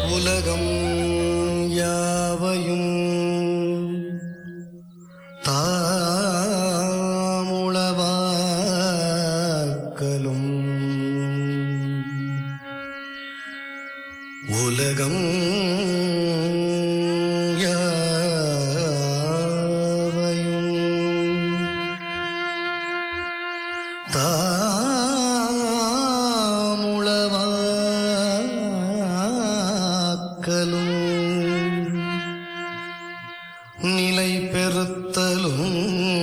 உலகம் யாவையும் தாமுளவாக்கலும் உலகம் யாவையும் தாமுளவாக்கலும் நிலை பெறுத்தலும்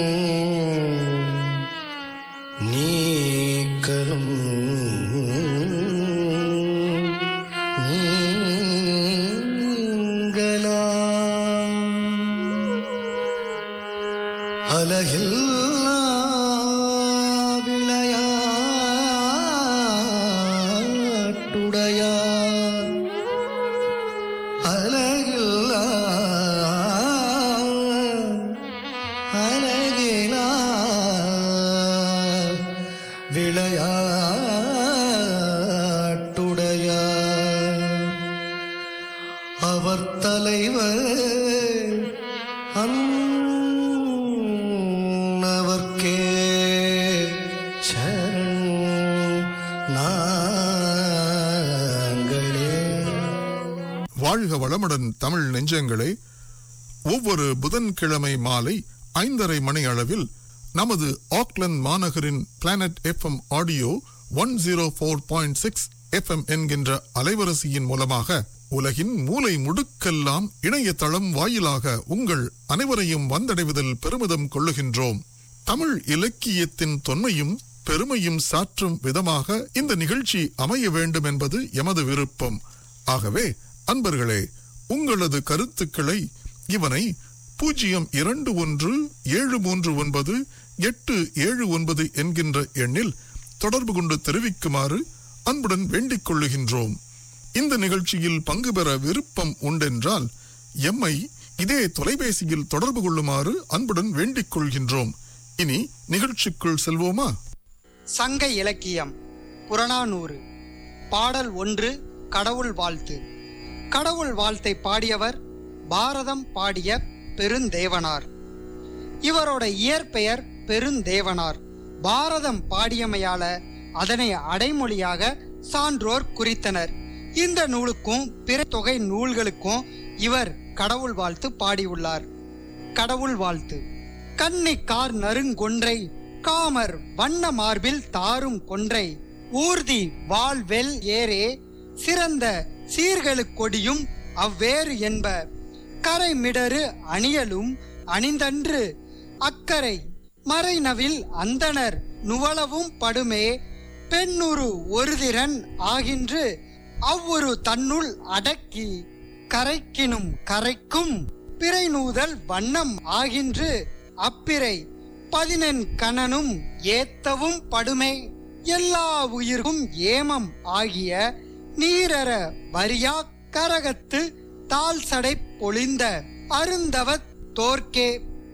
நீக்கலும் நீங்களாம் அலகில்லா விளையாட்டுடையார் அலகில்லா அலகிலா விளையாட்டுடையார் அவர் தலைவர் அன்னவர்க்கே சரண் நாங்களே வாழ்க வளமுடன் தமிழ் நெஞ்சங்களே ஒவ்வொரு புதன்கிழமை மாலை ஐந்தரை மணி அளவில் நமது ஆக்லந்து மாநகரின் planet FM audio one zero four point six FM என்கின்ற அலைவரிசையின் மூலமாக உலகின் மூலை முடுக்கெல்லாம் இணையதளம் வாயிலாக உங்கள் அனைவரையும் வந்தடைவதில் பெருமிதம் கொள்ளுகின்றோம் தமிழ் இலக்கியத்தின் தொன்மையும் பெருமையும் சாற்றும் விதமாக இந்த நிகழ்ச்சி அமைய வேண்டும் என்பது எமது விருப்பம் ஆகவே அன்பர்களே உங்களது கருத்துக்களை இவனை பூஜ்ஜியம் இரண்டு ஒன்று ஏழு மூன்று ஒன்பது எட்டு ஏழு ஒன்பது என்கின்ற எண்ணில் தொடர்பு கொண்டு தெரிவிக்குமாறு அன்புடன் வேண்டிக் கொள்ளுகின்றோம் இந்த நிகழ்ச்சியில் பங்கு பெற விருப்பம் உண்டென்றால் எம்மை இதே தொலைபேசியில் தொடர்பு கொள்ளுமாறு அன்புடன் வேண்டிக் கொள்கின்றோம் இனி நிகழ்ச்சிக்குள் செல்வோமா சங்க இலக்கியம் புறநானூறு பாடல் ஒன்று கடவுள் வாழ்த்து கடவுள் வாழ்த்தை பாடியவர் பாரதம் பாடிய பெருந்தேவனார் இவரோட இயற்பெயர் பெருந்தேவனார் பாரதம் பாடியமையால அதனை அடைமொழியாக சான்றோர் குறித்தனர் இந்த நூலுக்கும் பிற தொகை நூல்களுக்கும் இவர் கடவுள் வாழ்த்து பாடியுள்ளார் கடவுள் வாழ்த்து கன்னி கார் நறுங்கொன்றை காமர் வண்ண மார்பில் தாரும் கொன்றை ஊர்தி வாழ்வெல் ஏரே சிறந்த சீர்களுக் கொடியும் அவ்வேறு என்ப கரைமிடரு அணியலும் அணிந்தன்று அக்கரை மறைநவில் அந்தணர் நுவலவும் படுமே பெண்ணுரு ஒருதிறன் ஆகின்று அவ்வொரு தன்னுள் அடக்கி கரைக்கினும் கரைக்கும் பிறை நூதல் வண்ணம் ஆகின்று அப்பிறை பதினெண் கணனும் ஏத்தவும் படுமே எல்லா உயிர்க்கும் ஏமம் ஆகிய நீரற வரியா கரகத்து தால் சடை பொழிந்த அருந்தவத் தோர்க்கே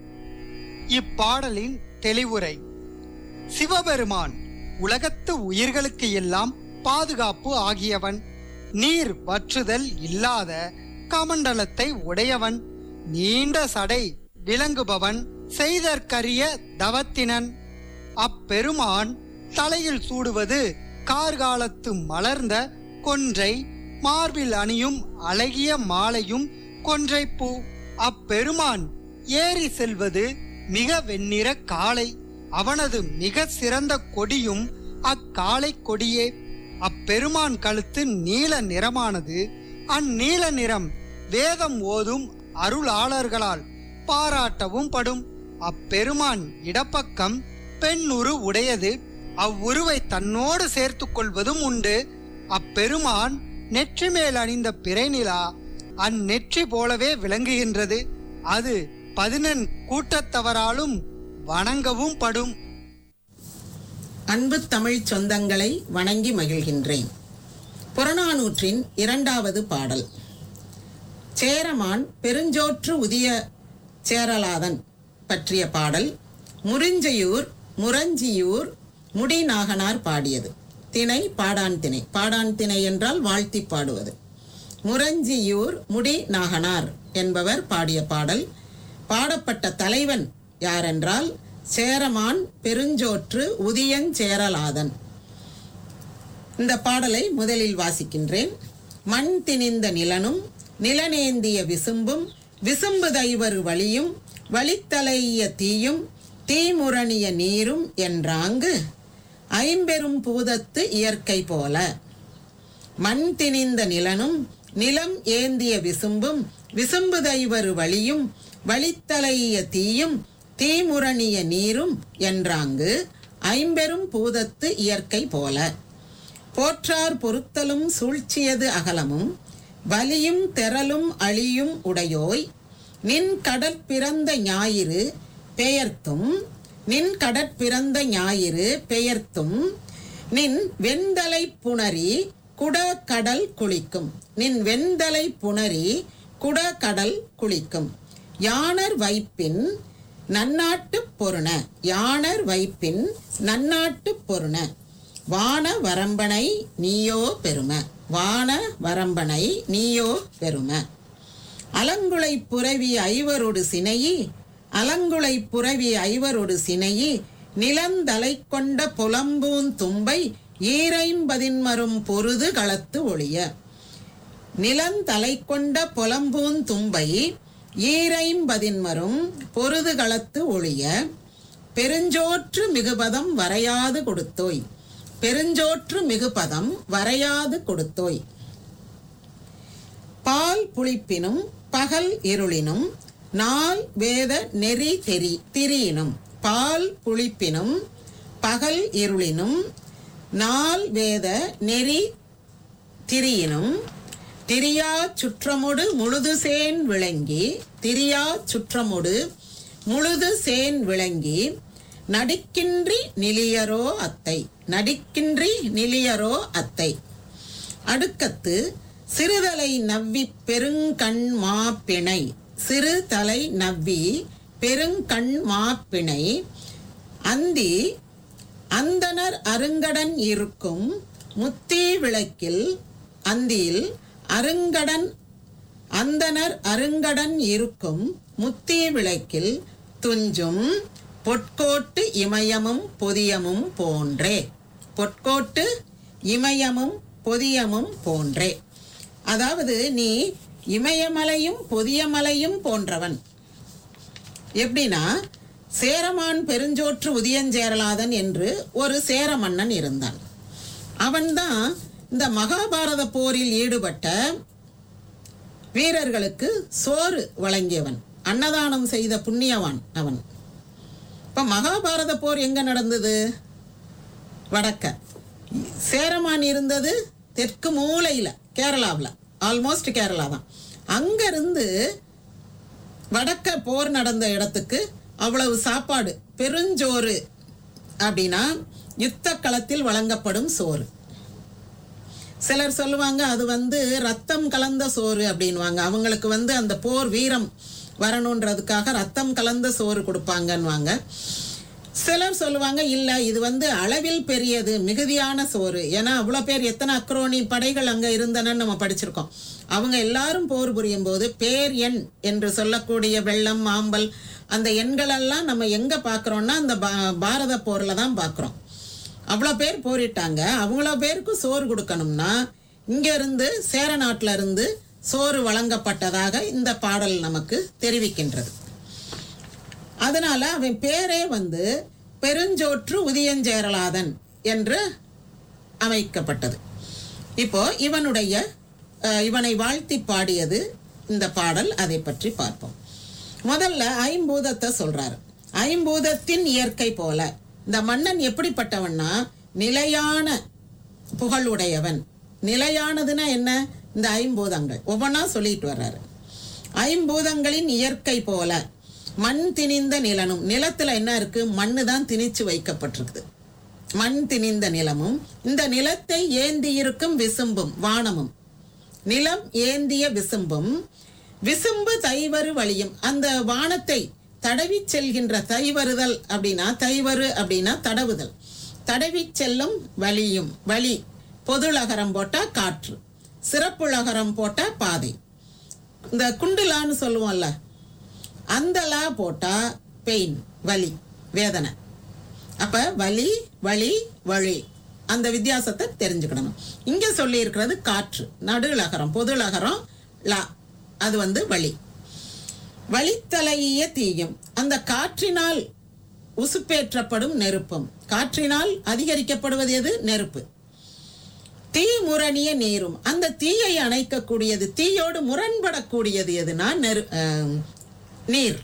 இப்பாடலின் தெளிவுரை சிவபெருமான் உலகத்து உயிர்களுக்கு எல்லாம் பாதுகாப்பு ஆகியவன் நீர் வற்றுதல் இல்லாத கமண்டலத்தை உடையவன் நீண்ட சடை விளங்குபவன் செய்தற்கரிய தவத்தினன் அப்பெருமான் தலையில் சூடுவது கார்காலத்து மலர்ந்த கொன்றை மார்பில் அணியும் அழகிய மாலையும் கொன்றைப்பூ அப்பெருமான் ஏறி செல்வது மிக வெண்ணிற காளை அவனது மிக சிறந்த கொடியும் அக்காளை கொடியே அப்பெருமான் கழுத்து நீல நிறமானது அந்நீல நிறம் வேதம் ஓதும் அருளாளர்களால் பாராட்டவும் படும் அப்பெருமான் இடப்பக்கம் பெண்ணுரு உடையது அவ்வுருவை தன்னோடு சேர்த்துக் கொள்வதும் உண்டு அப்பெருமான் நெற்றி மேல் அணிந்த பிறைநிலா அந்நெற்றி போலவே விளங்குகின்றது அது பதினெண் கூட்டத்தவராலும் வணங்கவும் படும் அன்பு தமிழ் சொந்தங்களை வணங்கி மகிழ்கின்றேன் புறநானூற்றின் இரண்டாவது பாடல் சேரமான் பெருஞ்சோற்று உதிய சேரலாதன் பற்றிய பாடல் முறிஞ்சையூர் முரஞ்சியூர் முடிநாகனார் பாடியது திணை பாடான் திணை பாடான் திணை என்றால் வாழ்த்தி பாடுவது முரஞ்சியூர் முடி நாகனார் என்பவர் பாடிய பாடல் பாடப்பட்ட தலைவன் யாரென்றால் சேரமான் பெருஞ்சோற்று உதியஞ்சேரலாதன் இந்த பாடலை முதலில் வாசிக்கின்றேன் மண் திணிந்த நிலனும் நிலனேந்திய விசும்பும் விசும்பு தைவரு வழியும் வழித்தலைய தீயும் தீமுரணிய நீரும் என்றாங்கு ஐம்பெரும் பூதத்து இயற்கை போல மண் திணிந்த நிலனும் நிலம் ஏந்திய விசும்பும் விசும்பு தைவரு வழியும் வழித்தலைய தீயும் தீமுரணிய நீரும் என்றாங்கு ஐம்பெரும் பூதத்து இயற்கை போல போற்றார் பொருத்தலும் சூழ்ச்சியது அகலமும் வலியும் தெறலும் அழியும் உடையோய் நின் கடற்பிறந்த ஞாயிறு பெயர்த்தும் நின் கடற்பிறந்த ஞாயிறு பெயர்த்தும் நின் வெண்தலை புணரி குட கடல் குளிக்கும் நின் வெண்தலை புணரி குட கடல் குளிக்கும் யானர் வைப்பின் நன்னாட்டு பொருண யானர் வைப்பின் நன்னாட்டு பொருண வான வரம்பனை நீயோ பெரும வான வரம்பனை நீயோ பெரும அலங்குளை புரவி ஐவரொடு சினையி அலங்குளை புரவி ஐவரொடு சினையி நிலந்தலை கொண்ட புலம்பூன் தும்பை ஈரைம்பதின்மரும் பொருது களத்து ஒளிய நிலந்தலை கொண்ட புலம்பூன் தும்பை ஈரைம்பதின்மரும் பொருது களத்து ஒளிய பெருஞ்சோற்று மிகுபதம் வரையாது கொடுத்தோய் பெருஞ்சோற்று மிகுபதம் வரையாது கொடுத்தோய் பால் புளிப்பினும் பகல் இருளினும் நாள் வேத நெறி தெரி திரியினும் பால் புளிப்பினும் பகல் இருளினும் நாள் வேத நெறி திரியினும் திரியா சுற்றமொடு முழுது சேன் விளங்கி திரியா சுற்றமொடு முழுது சேன் விளங்கி நடிக்கின்றி நிலியரோ அத்தை நடிக்கின்றி நிலியரோ அத்தை அடுக்கத்து சிறுதலை நவ்வி பெருங்கண் மாப்பிணை சிறு தலை நவ்வி பெருங்கண் மாப்பிணை அந்தி அந்தனர் அருங்கடன் இருக்கும் முத்தி விளக்கில் அந்தியில் அருங்கடன் அந்தனர் அருங்கடன் இருக்கும் முத்தி விளக்கில் துஞ்சும் பொற்கோட்டு இமயமும் பொதியமும் போன்றே பொற்கோட்டு இமயமும் பொதியமும் போன்றே அதாவது நீ இமயமலையும் பொதியமலையும் போன்றவன் எப்படின்னா சேரமான் பெருஞ்சோற்று உதியஞ்சேரலாதன் என்று ஒரு சேர மன்னன் இருந்தான் அவன்தான் இந்த மகாபாரத போரில் ஈடுபட்ட வீரர்களுக்கு சோறு வழங்கியவன் அன்னதானம் செய்த புண்ணியவான் அவன் இப்ப மகாபாரத போர் எங்க நடந்தது வடக்க சேரமான் இருந்தது தெற்கு மூலையில கேரளாவில் ஆல்மோஸ்ட் கேரளா தான் அங்கிருந்து வடக்க போர் நடந்த இடத்துக்கு அவ்வளவு சாப்பாடு பெருஞ்சோறு அப்படின்னா யுத்த களத்தில் வழங்கப்படும் சோறு சிலர் சொல்லுவாங்க அது வந்து ரத்தம் கலந்த சோறு அப்படின்வாங்க அவங்களுக்கு வந்து அந்த போர் வீரம் வரணுன்றதுக்காக ரத்தம் கலந்த சோறு கொடுப்பாங்கன்னுவாங்க சிலர் சொல்லுவாங்க இல்ல இது வந்து அளவில் பெரியது மிகுதியான சோறு ஏன்னா அவ்வளோ பேர் எத்தனை அக்ரோனி படைகள் அங்க இருந்தனன்னு நம்ம படிச்சிருக்கோம் அவங்க எல்லாரும் போர் புரியும் போது பேர் எண் என்று சொல்லக்கூடிய வெள்ளம் மாம்பல் அந்த எண்களெல்லாம் நம்ம எங்க பார்க்குறோம்னா அந்த பா- பாரத போர்ல தான் பார்க்குறோம் அவ்வளோ பேர் போரிட்டாங்க அவ்வளோ பேருக்கு சோறு கொடுக்கணும்னா இங்க இருந்து சேர நாட்டுல இருந்து சோறு வழங்கப்பட்டதாக இந்த பாடல் நமக்கு தெரிவிக்கின்றது அதனால அவன் பேரே வந்து பெருஞ்சோற்று உதியஞ்சேரலாதன் என்று அமைக்கப்பட்டது இப்போ இவனுடைய அஹ், இவனை வாழ்த்தி பாடியது இந்த பாடல் அதை பற்றி பார்ப்போம் முதல்ல ஐம்பூதத்தை சொல்றாரு ஐம்பூதத்தின் இயற்கை போல இந்த மன்னன் எப்படிப்பட்டவன்னா நிலையான புகழுடையவன் நிலையானதுன்னா என்ன இந்த ஐம்பூதங்கள் ஒவ்வொன்றா சொல்லிட்டு வர்றாரு ஐம்பூதங்களின் இயற்கை போல மண் திணிந்த நிலனும் நிலத்துல என்ன இருக்கு மண்ணு தான் திணிச்சு வைக்கப்பட்டிருக்குது மண் திணிந்த நிலமும் இந்த நிலத்தை ஏந்தி இருக்கும் விசும்பும் வானமும் நிலம் ஏந்திய விசும்பும் விசும்பு தைவரு வழியும் அந்த வானத்தை தடவி செல்கின்ற தைவருதல் அப்படின்னா தைவரு அப்படின்னா தடவுதல் தடவி செல்லும் வழியும் வழி பொதுளகரம் போட்டா காற்று சிறப்புலகரம் போட்ட பாதை இந்த குண்டுலான்னு சொல்லுவோம்ல அந்த லா போட்டா பெயின் வலி வேதனை அப்ப வலி வலி வழி அந்த வித்தியாசத்தை தெரிஞ்சுக்கிடணும் இங்க சொல்லி இருக்கிறது காற்று நடுலகரம் பொதுலகரம் லா அது வந்து வலி வழித்தலைய தீயும் அந்த காற்றினால் உசுப்பேற்றப்படும் நெருப்பும் காற்றினால் அதிகரிக்கப்படுவது எது நெருப்பு தீ முரணிய நீரும் அந்த தீயை அணைக்கக்கூடியது தீயோடு முரண்படக்கூடியது எதுனா நெரு அஹ், நீர்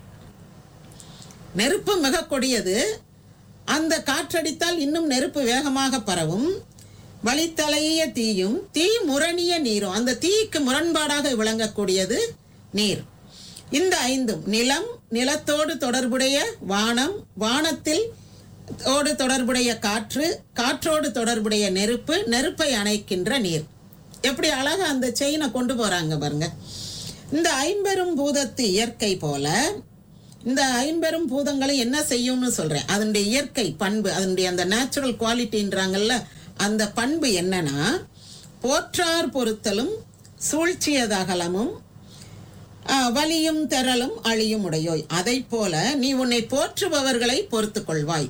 நெருப்பு மிக கொடியது அந்த காற்றடித்தால் இன்னும் நெருப்பு வேகமாக பரவும் வழித்தலைய தீயும் தீ முரணிய நீரும் அந்த தீக்கு முரண்பாடாக விளங்கக்கூடியது நீர் இந்த ஐந்தும் நிலம் நிலத்தோடு தொடர்புடைய வானம் வானத்தில் ஓடு தொடர்புடைய காற்று காற்றோடு தொடர்புடைய நெருப்பு நெருப்பை அணைக்கின்ற நீர் எப்படி அழகா அந்த செயினை கொண்டு போறாங்க பாருங்க இந்த ஐம்பெரும் பூதத்து இயற்கை போல இந்த ஐம்பெரும் பூதங்களும் என்ன செய்யும்னு சொல்றேன் அதனுடைய இயற்கை பண்பு அதனுடைய அந்த நேச்சுரல் குவாலிட்டின்றாங்கல்ல அந்த பண்பு என்னன்னா போற்றார் பொருத்தலும் சூழ்ச்சியதகலமும் ஆ, வலியும் தெறலும் அழியும் உடையோய் அதை போல நீ உன்னை போற்றுபவர்களை பொறுத்துக் கொள்வாய்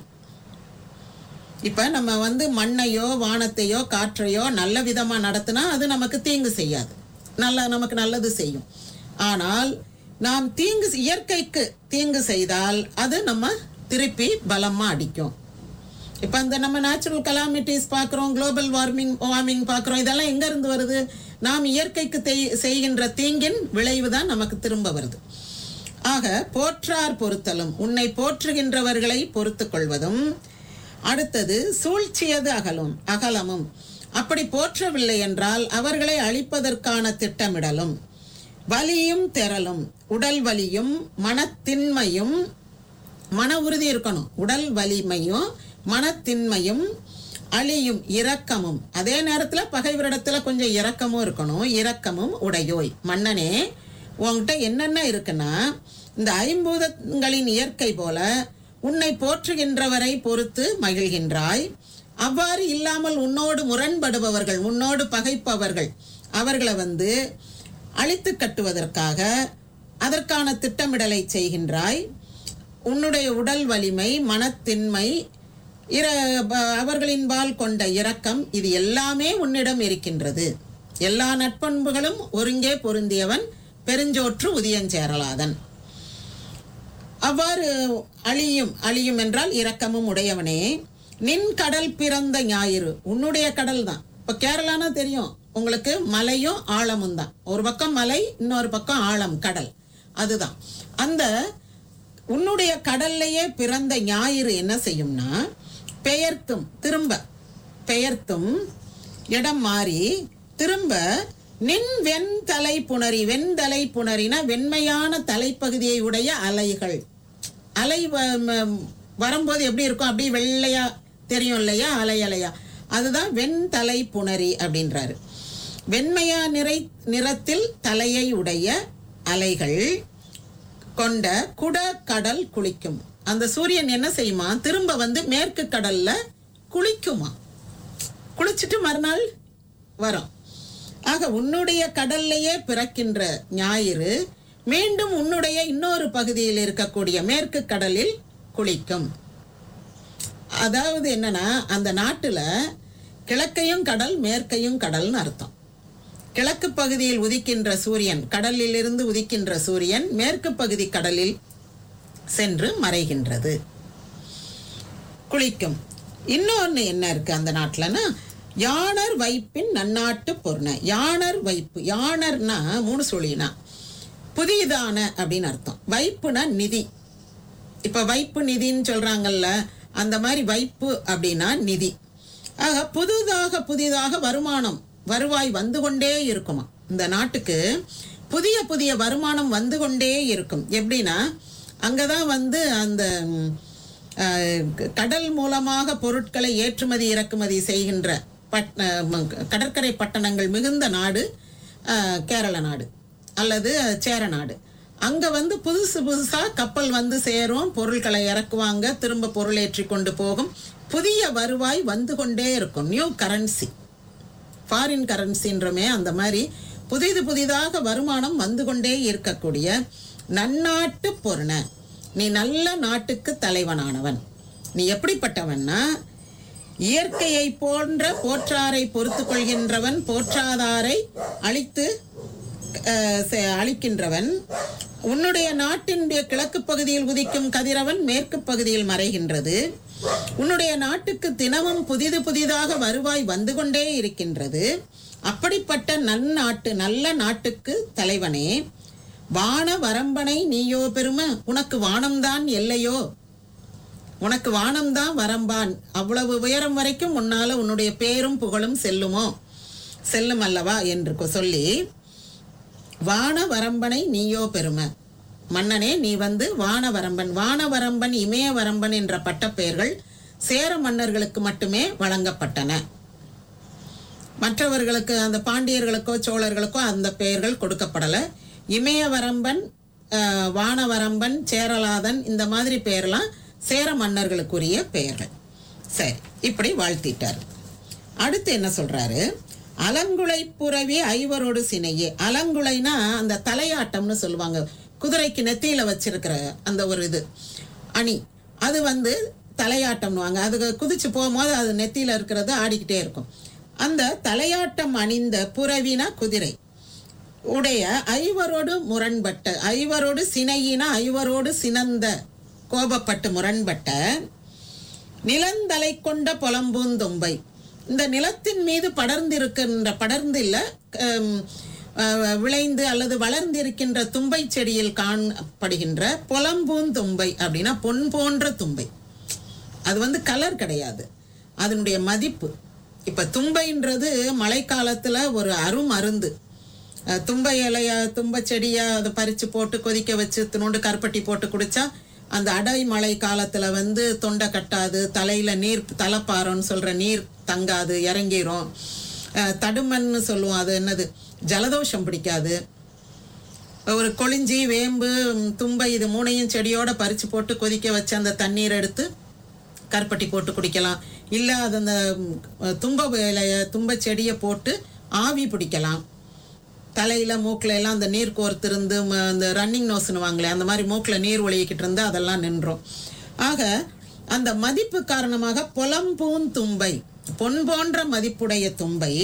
இப்ப நம்ம வந்து மண்ணையோ வானத்தையோ காற்றையோ நல்ல விதமா நடத்தினா அது நமக்கு தீங்கு செய்யாது நல்ல நமக்கு நல்லது செய்யும் ஆனால் நாம் தீங்கு இயற்கைக்கு தீங்கு செய்தால் அது நம்ம திருப்பி பலமா அடிக்கும் இப்போ இந்த நம்ம நேச்சுரல் கலாமிட்டிஸ் பார்க்குறோம் குளோபல் வார்மிங் வார்மிங் பார்க்குறோம் இதெல்லாம் எங்க இருந்து வருது நாம் இயற்கைக்கு தெய்- செய்கின்ற தீங்கின் விளைவு தான் நமக்கு திரும்ப வருது ஆக போற்றார் பொறுத்தலும் உன்னை போற்றுகின்றவர்களை பொறுத்துக் கொள்வதும் அடுத்தது சூழ்ச்சியது அகலும் அகலமும் அப்படி போற்றவில்லை என்றால் அவர்களை அழிப்பதற்கான திட்டமிடலும் வலியும் தெறலும் உடல் வலியும் மனத்தின்மையும் மன உறுதி இருக்கணும் உடல் வலிமையும் மனத்தின்மையும் அழியும் இரக்கமும் அதே நேரத்துல பகைவரிடத்துல கொஞ்சம் இரக்கமும் இருக்கணும் இரக்கமும் உடையோய் மன்னனே உன்கிட்ட என்னென்ன இருக்குன்னா இந்த ஐம்பூதங்களின் இயற்கை போல உன்னை போற்றுகின்றவரை பொறுத்து மகிழ்கின்றாய் அவ்வாறு இல்லாமல் உன்னோடு முரண்படுபவர்கள் உன்னோடு பகைப்பவர்கள் அவர்களை வந்து அழித்து கட்டுவதற்காக அதற்கான திட்டமிடலை செய்கின்றாய் உன்னுடைய உடல் வலிமை மனத்தின்மை இர ப- அவர்களின்பால் கொண்ட இரக்கம் இது எல்லாமே உன்னிடம் இருக்கின்றது எல்லா நட்பண்புகளும் ஒருங்கே பொருந்தியவன் பெருஞ்சோற்று உதியஞ்சேரலாதன் அவ்வாறு அழியும் அழியும் என்றால் இரக்கமும் உடையவனே நின் கடல் பிறந்த ஞாயிறு உன்னுடைய கடல் தான் இப்ப கேரளானா தெரியும் உங்களுக்கு மலையும் ஆழமும் தான் ஒரு பக்கம் மலை இன்னொரு பக்கம் ஆழம் கடல் அதுதான் அந்த உன்னுடைய கடல்லையே பிறந்த ஞாயிறு என்ன செய்யும்னா பெயர்த்தும் திரும்ப பெயர்த்தும் இடம் மாறி திரும்ப நின் வெண்தலை புணரி வெண்தலை புணரினா வெண்மையான தலைப்பகுதியை உடைய அலைகள் அலை வ- ம- வரும்போது எப்படி இருக்கும் அப்படியே வெள்ளையா தெரியும் இல்லையா அலை அலையா அதுதான் வெண்தலை புணரி அப்படின்றாரு வெண்மையா நிறை நிறத்தில் தலையை உடைய அலைகள் கொண்ட குட கடல் குளிக்கும் அந்த சூரியன் என்ன செய்யுமா திரும்ப வந்து மேற்கு கடல்ல குளிக்குமா குளிச்சுட்டு மறுநாள் வரும் ஆக உன்னுடைய கடல்லையே பிறக்கின்ற ஞாயிறு மீண்டும் உன்னுடைய இன்னொரு பகுதியில் இருக்கக்கூடிய மேற்கு கடலில் குளிக்கும் அதாவது என்னன்னா அந்த நாட்டுல கிழக்கையும் கடல் மேற்கையும் கடல்னு அர்த்தம் கிழக்கு பகுதியில் உதிக்கின்ற சூரியன் கடலில் இருந்து உதிக்கின்ற சூரியன் மேற்கு பகுதி கடலில் சென்று மறைகின்றது குளிக்கும் இன்னொன்னு என்ன இருக்கு அந்த நாட்டுலன்னா யாணர் வைப்பின் நன்னாட்டு பொருண யாணர் வைப்பு யாணர்னா மூணு சொல்லினா புதியதான அப்படின்னு அர்த்தம் வைப்புனா நிதி இப்ப வைப்பு நிதின்னு சொல்றாங்கல்ல அந்த மாதிரி வைப்பு அப்படின்னா நிதி ஆக புதிதாக புதிதாக வருமானம் வருவாய் வந்து கொண்டே இருக்குமா இந்த நாட்டுக்கு புதிய புதிய வருமானம் வந்து கொண்டே இருக்கும் எப்படின்னா அங்கதான் வந்து அந்த ம், அஹ், கடல் மூலமாக பொருட்களை ஏற்றுமதி இறக்குமதி செய்கின்ற பட் அஹ், கடற்கரை பட்டணங்கள் மிகுந்த நாடு அஹ், கேரள நாடு அல்லது சேர நாடு அங்க வந்து புதுசு புதுசா கப்பல் வந்து சேரும் பொருட்களை இறக்குவாங்க திரும்ப பொருள் ஏற்றி கொண்டு போகும் புதிய வருவாய் வந்து கொண்டே இருக்கும் நியூ கரன்சி ஃபாரின் கரன்சின்றமே அந்த மாதிரி புதிது புதிதாக வருமானம் வந்து கொண்டே இருக்கக்கூடிய நன்னாட்டு பொருண நீ நல்ல நாட்டுக்கு தலைவனானவன் நீ எப்படிப்பட்டவன்னா இயற்கையை போன்ற போற்றாரை பொறுத்து கொள்கின்றவன் போற்றாதாரை அழித்து அஹ், செ- அழிக்கின்றவன் உன்னுடைய நாட்டினுடைய கிழக்கு பகுதியில் உதிக்கும் கதிரவன் மேற்கு பகுதியில் மறைகின்றது உன்னுடைய நாட்டுக்கு தினமும் புதிது புதிதாக வருவாய் வந்து கொண்டே இருக்கின்றது அப்படிப்பட்ட நன்னாட்டு நல்ல நாட்டுக்கு தலைவனே வான வரம்பனை நீயோ பெருமை உனக்கு வானம்தான் எல்லையோ உனக்கு வானம்தான் வரம்பான் அவ்வளவு உயரம் வரைக்கும் உன்னால உன்னுடைய பேரும் புகழும் செல்லுமோ செல்லும் அல்லவா என்று கொ- சொல்லி வான வரம்பனை நீயோ பெருமை மன்னனே நீ வந்து வானவரம்பன் வானவரம்பன் இமயவரம்பன் என்ற பட்டப்பெயர்கள் சேர மன்னர்களுக்கு மட்டுமே வழங்கப்பட்டன மற்றவர்களுக்கு அந்த பாண்டியர்களுக்கோ சோழர்களுக்கோ அந்த பெயர்கள் கொடுக்கப்படல இமயவரம்பன் அஹ், வானவரம்பன் சேரலாதன் இந்த மாதிரி பெயர்லாம் சேர மன்னர்களுக்குரிய பெயர்கள் சரி இப்படி வாழ்த்திட்டார் அடுத்து என்ன சொல்றாரு அலங்குளை புறவி ஐவரோடு சினையே அலங்குளைனா அந்த தலையாட்டம்னு சொல்லுவாங்க குதிரைக்கு நெத்தியில வச்சிருக்கிற அந்த ஒரு இது அணி அது வந்து தலையாட்டம்னுவாங்க அது குதிச்சு போகும்போது அது நெத்தியில இருக்கிறது ஆடிக்கிட்டே இருக்கும் அந்த தலையாட்டம் அணிந்த புறவினா குதிரை உடைய ஐவரோடு முரண்பட்ட ஐவரோடு சினையினா ஐவரோடு சினந்த கோபப்பட்டு முரண்பட்ட நிலந்தலை கொண்ட புலம்பூந்தொம்பை இந்த நிலத்தின் மீது படர்ந்திருக்கின்ற படர்ந்து இல்ல ஹம், அஹ், விளைந்து அல்லது வளர்ந்திருக்கின்ற தும்பை செடியில் காணப்படுகின்ற புலம்பூந்தும்பை அப்படின்னா பொன் போன்ற தும்பை அது வந்து கலர் கிடையாது அதனுடைய மதிப்பு இப்ப தும்பைன்றது மழைக்காலத்துல ஒரு அருமருந்து அஹ், தும்பை இலைய தும்பை செடியை அதை பறிச்சு போட்டு கொதிக்க வச்சு துணோண்டு கருப்பட்டி போட்டு குடிச்சா அந்த அடைமழை காலத்துல வந்து தொண்டை கட்டாது தலையில நீர் தலைப்பாறோன்னு சொல்ற நீர் தங்காது இறங்கிரும் அஹ், தடுமன்னு சொல்லுவோம் அது என்னது ஜலதோஷம் பிடிக்காது ஒரு கொளிஞ்சி வேம்பு ம், தும்பை இது மூணையும் செடியோட பறிச்சு போட்டு கொதிக்க வச்சு அந்த தண்ணீர் எடுத்து கருப்பட்டி போட்டு குடிக்கலாம் இல்லை அது அந்த ம், தும்ப இலைய தும்ப செடியை போட்டு ஆவி பிடிக்கலாம் தலையில மூக்குல எல்லாம் அந்த நீர் கோர்த்திருந்து ம, அந்த ரன்னிங் நோஸ்னுவாங்களே அந்த மாதிரி மூக்குல நீர் ஒழுகிக்கிட்டு இருந்தா அதெல்லாம் நின்றோம் ஆக அந்த மதிப்பு காரணமாக புலம்பூன் தும்பை பொன் போன்ற மதிப்புடைய தும்பை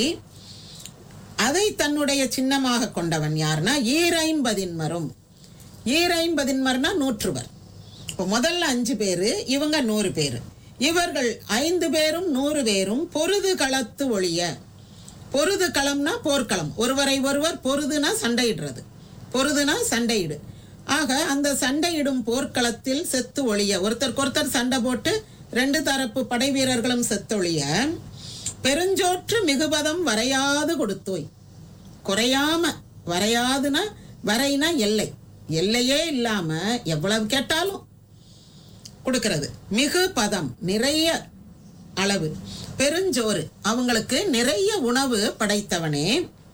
அதை தன்னுடைய சின்னமாக கொண்டவன் யாருன்னா ஈரைம்பதின்மரும் ஈரைம்பதின்மர்னா நூற்றுவர் இப்போ முதல்ல அஞ்சு பேரு இவங்க நூறு பேரு இவர்கள் ஐந்து பேரும் நூறு பேரும் பொருது களத்து ஒழிய பொருது களம்னா போர்க்களம் ஒருவரை ஒருவர் பொருதுனா சண்டையிடுறது பொருதுனா சண்டையிடு ஆக அந்த சண்டையிடும் போர்க்களத்தில் செத்து ஒழிய ஒருத்தருக்கு ஒருத்தர் சண்டை போட்டு ரெண்டு தரப்பு படை வீரர்களும் செத்தொழிய பெருஞ்சோற்று மிகுபதம் வரையாது கொடுத்தோய் குறையாம வரையாதுன்னா வரைனா எல்லை எல்லையே இல்லாம எவ்வளவு கேட்டாலும் கொடுக்கிறது மிகு பதம் நிறைய அளவு பெருஞ்சோறு அவங்களுக்கு நிறைய உணவு படைத்தவனே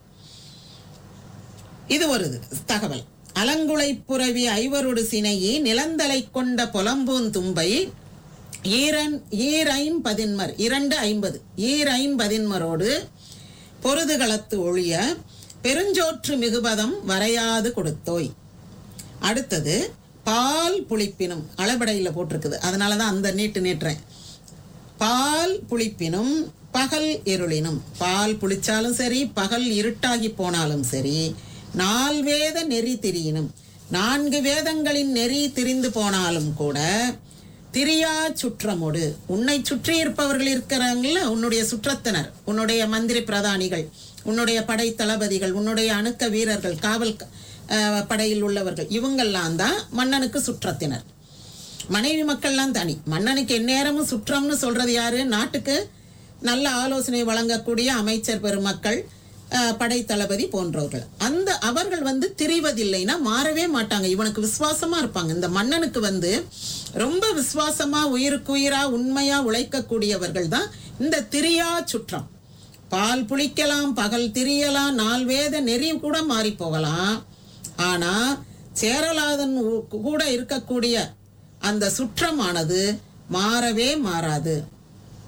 இது ஒரு இது, தகவல் அலங்குளை புரவி ஐவரோடு சினையி நிலந்தலை கொண்ட புலம்பூந்தும்பை ஈரன் ஈரைம் பதின்மர் இரண்டு ஐம்பது ஈரைம் பதின்மரோடு பொருதுகளத்து ஒழிய பெருஞ்சோற்று மிகுபதம் வரையாது கொடுத்தோய் அடுத்தது பால் புளிப்பினும் அளபடையில் போட்டிருக்குது அதனால தான் அந்த நீட்டு நீட்டுறேன் பால் புளிப்பினும் பகல் இருளினும் பால் புளிச்சாலும் சரி பகல் இருட்டாகி போனாலும் சரி நால் வேத நெறி திரியினும் நான்கு வேதங்களின் நெறி திரிந்து போனாலும் கூட திரியா சுற்றமோடு உன்னை சுற்றி இருப்பவர்கள் இருக்கிறாங்கல்ல உன்னுடைய சுற்றத்தினர் உன்னுடைய மந்திரி பிரதானிகள் உன்னுடைய படை தளபதிகள் உன்னுடைய அணுக்க வீரர்கள் காவல் க- அஹ், படையில் உள்ளவர்கள் இவங்கெல்லாம் தான் மன்னனுக்கு சுற்றத்தினர் மனைவி மக்கள்லாம் தனி மன்னனுக்கு எந்நேரமும் சுற்றம்னு சொல்றது யாரு நாட்டுக்கு நல்ல ஆலோசனை வழங்கக்கூடிய அமைச்சர் பெருமக்கள் அஹ், படை தளபதி போன்றவர்கள் அந்த அவர்கள் வந்து திரிவதில்லைன்னா மாறவே மாட்டாங்க இவனுக்கு விசுவாசமா இருப்பாங்க இந்த மன்னனுக்கு வந்து ரொம்ப விசுவாசமா உயிருக்கு உயிரா உண்மையா உழைக்கக்கூடியவர்கள் தான் இந்த திரியா சுற்றம் பால் புளிக்கலாம் பகல் திரியலாம் நால் வேத நெறி கூட மாறி போகலாம் ஆனா சேரலாதன் உ- கூட இருக்கக்கூடிய அந்த சுற்றமானது மாறவே மாறாது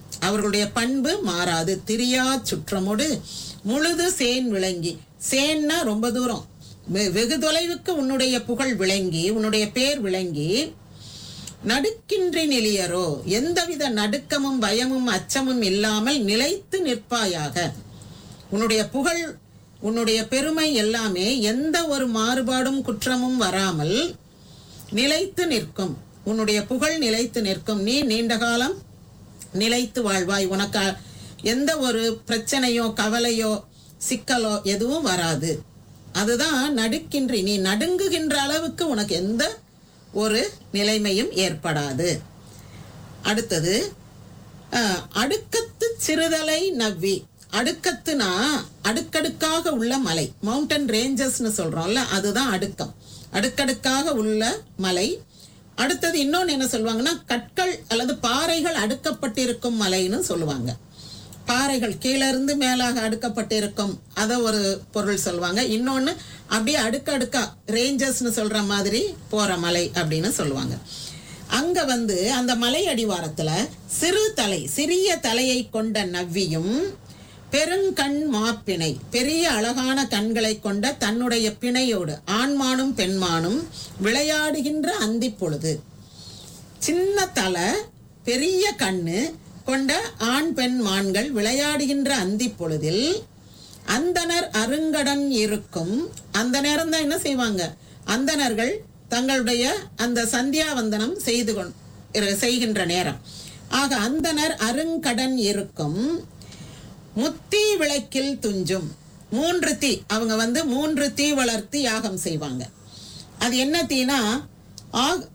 அவர்களுடைய பண்பு மாறாது திரியா சுற்றமோடு முழுது சேன் விளங்கி சேன்னா ரொம்ப தூரம் வெ- வெகு தொலைவுக்கு உன்னுடைய புகழ் விளங்கி உன்னுடைய பேர் விளங்கி நடுக்கின்றி நிலையரோ எந்தவித நடுக்கமும் பயமும் அச்சமும் இல்லாமல் நிலைத்து நிற்பாயாக உன்னுடைய புகழ் உன்னுடைய பெருமை எல்லாமே எந்த ஒரு மாறுபாடும் குற்றமும் வராமல் நிலைத்து நிற்கும் உன்னுடைய புகழ் நிலைத்து நிற்கும் நீ நீண்ட காலம் நிலைத்து வாழ்வாய் உனக்கு எந்த ஒரு பிரச்சனையோ கவலையோ சிக்கலோ எதுவும் வராது அதுதான் நடுக்கின்றி நீ நடுங்குகின்ற அளவுக்கு உனக்கு எந்த ஒரு நிலைமையும் ஏற்படாது அடுத்தது அஹ், அடுக்கத்து சிறுதலை நவ்வி அடுக்கத்துனா அடுக்கடுக்காக உள்ள மலை மவுண்டன் ரேஞ்சஸ்னு சொல்றோம்ல அதுதான் அடுக்கம் அடுக்கடுக்காக உள்ள மலை அடுத்தது இன்னொன்னு என்ன சொல்லுவாங்கன்னா கற்கள் அல்லது பாறைகள் அடுக்கப்பட்டிருக்கும் மலைன்னு சொல்லுவாங்க பாறைகள் கீழே இருந்து மேலாக அடுக்கப்பட்டிருக்கும் அதை ஒரு பொருள் சொல்லுவாங்க இன்னொன்னு அப்படியே அடுக்கடுக்கா ரேஞ்சஸ்னு சொல்ற மாதிரி போற மலை அப்படின்னு சொல்லுவாங்க அங்க வந்து அந்த மலை அடிவாரத்துல சிறு தலை சிறிய தலையை கொண்ட நவ்வியும் பெருங்கண் மாப்பிணை பெரிய அழகான கண்களை கொண்ட தன்னுடைய பிணையோடு ஆண்மானும் பெண்மானும் விளையாடுகின்ற அந்தி பொழுது சின்ன தலை பெரிய கண்ணு கொண்ட ஆண் பெண் மான்கள் விளையாடுகின்ற அந்தி பொழுதில் அந்தனர் அருங்கடன் இருக்கும் அந்த நேரம் தான் என்ன செய்வாங்க அந்தணர்கள் தங்களுடைய அந்த சந்தியாவந்தனம் செய்து கொண் இரு- செய்கின்ற நேரம் ஆக அந்தனர் அருங்கடன் இருக்கும் முத்தி விளக்கில் துஞ்சும் மூன்று தீ அவங்க வந்து மூன்று தீ வளர்த்து யாகம் செய்வாங்க அது என்ன தீனா ஆ-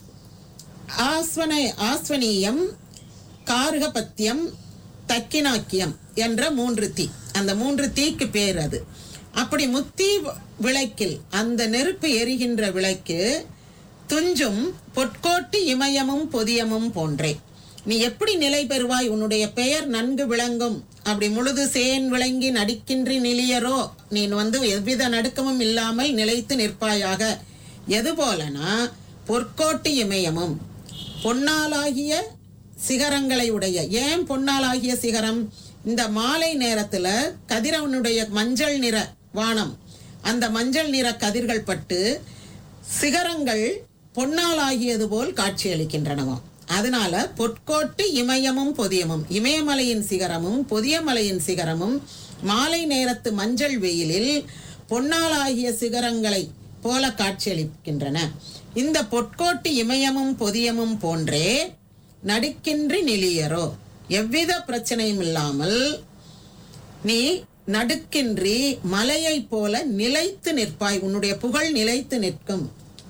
ஆஸ்வன ஆஸ்வனீயம் கார்கபத்தியம் தக்கினாக்கியம் என்ற மூன்று தீ அந்த மூன்று தீக்கு பேர் அது அப்படி முத்தி வ- விளக்கில் அந்த நெருப்பு எரிகின்ற விளக்கு துஞ்சும் பொற்கோட்டு இமயமும் பொதியமும் போன்றே நீ எப்படி நிலை பெறுவாய் உன்னுடைய பெயர் நன்கு விளங்கும் அப்படி முழுது சேன் விளங்கி நடிக்கின்றி நிலியரோ நீ வந்து எவ்வித நடுக்கமும் இல்லாமல் நிலைத்து நிற்பாயாக எது போலனா பொற்கோட்டு இமயமும் பொன்னாலாகிய சிகரங்களை உடைய ஏன் பொன்னாலாகிய சிகரம் இந்த மாலை நேரத்துல கதிரவனுடைய மஞ்சள் நிற வானம் அந்த மஞ்சள் நிற கதிர்கள் பட்டு சிகரங்கள் பொன்னாலாகியது போல் காட்சியளிக்கின்றனவாம் அதனால பொற்கோட்டு இமயமும் பொதியமும் இமயமலையின் சிகரமும் பொதியமலையின் சிகரமும் மாலை நேரத்து மஞ்சள் வெயிலில் பொன்னாலாகிய சிகரங்களை போல காட்சியளிக்கின்றன இந்த பொற்கோட்டு இமயமும் பொதியமும் போன்றே நடுக்கின்றி நிலியரோ எவ்வித பிரச்சனையும் இல்லாமல் நீ நடுக்கின்றி மலையைப் போல நிலைத்து நிற்பாய் உன்னுடைய புகழ் நிலைத்து நிற்கும்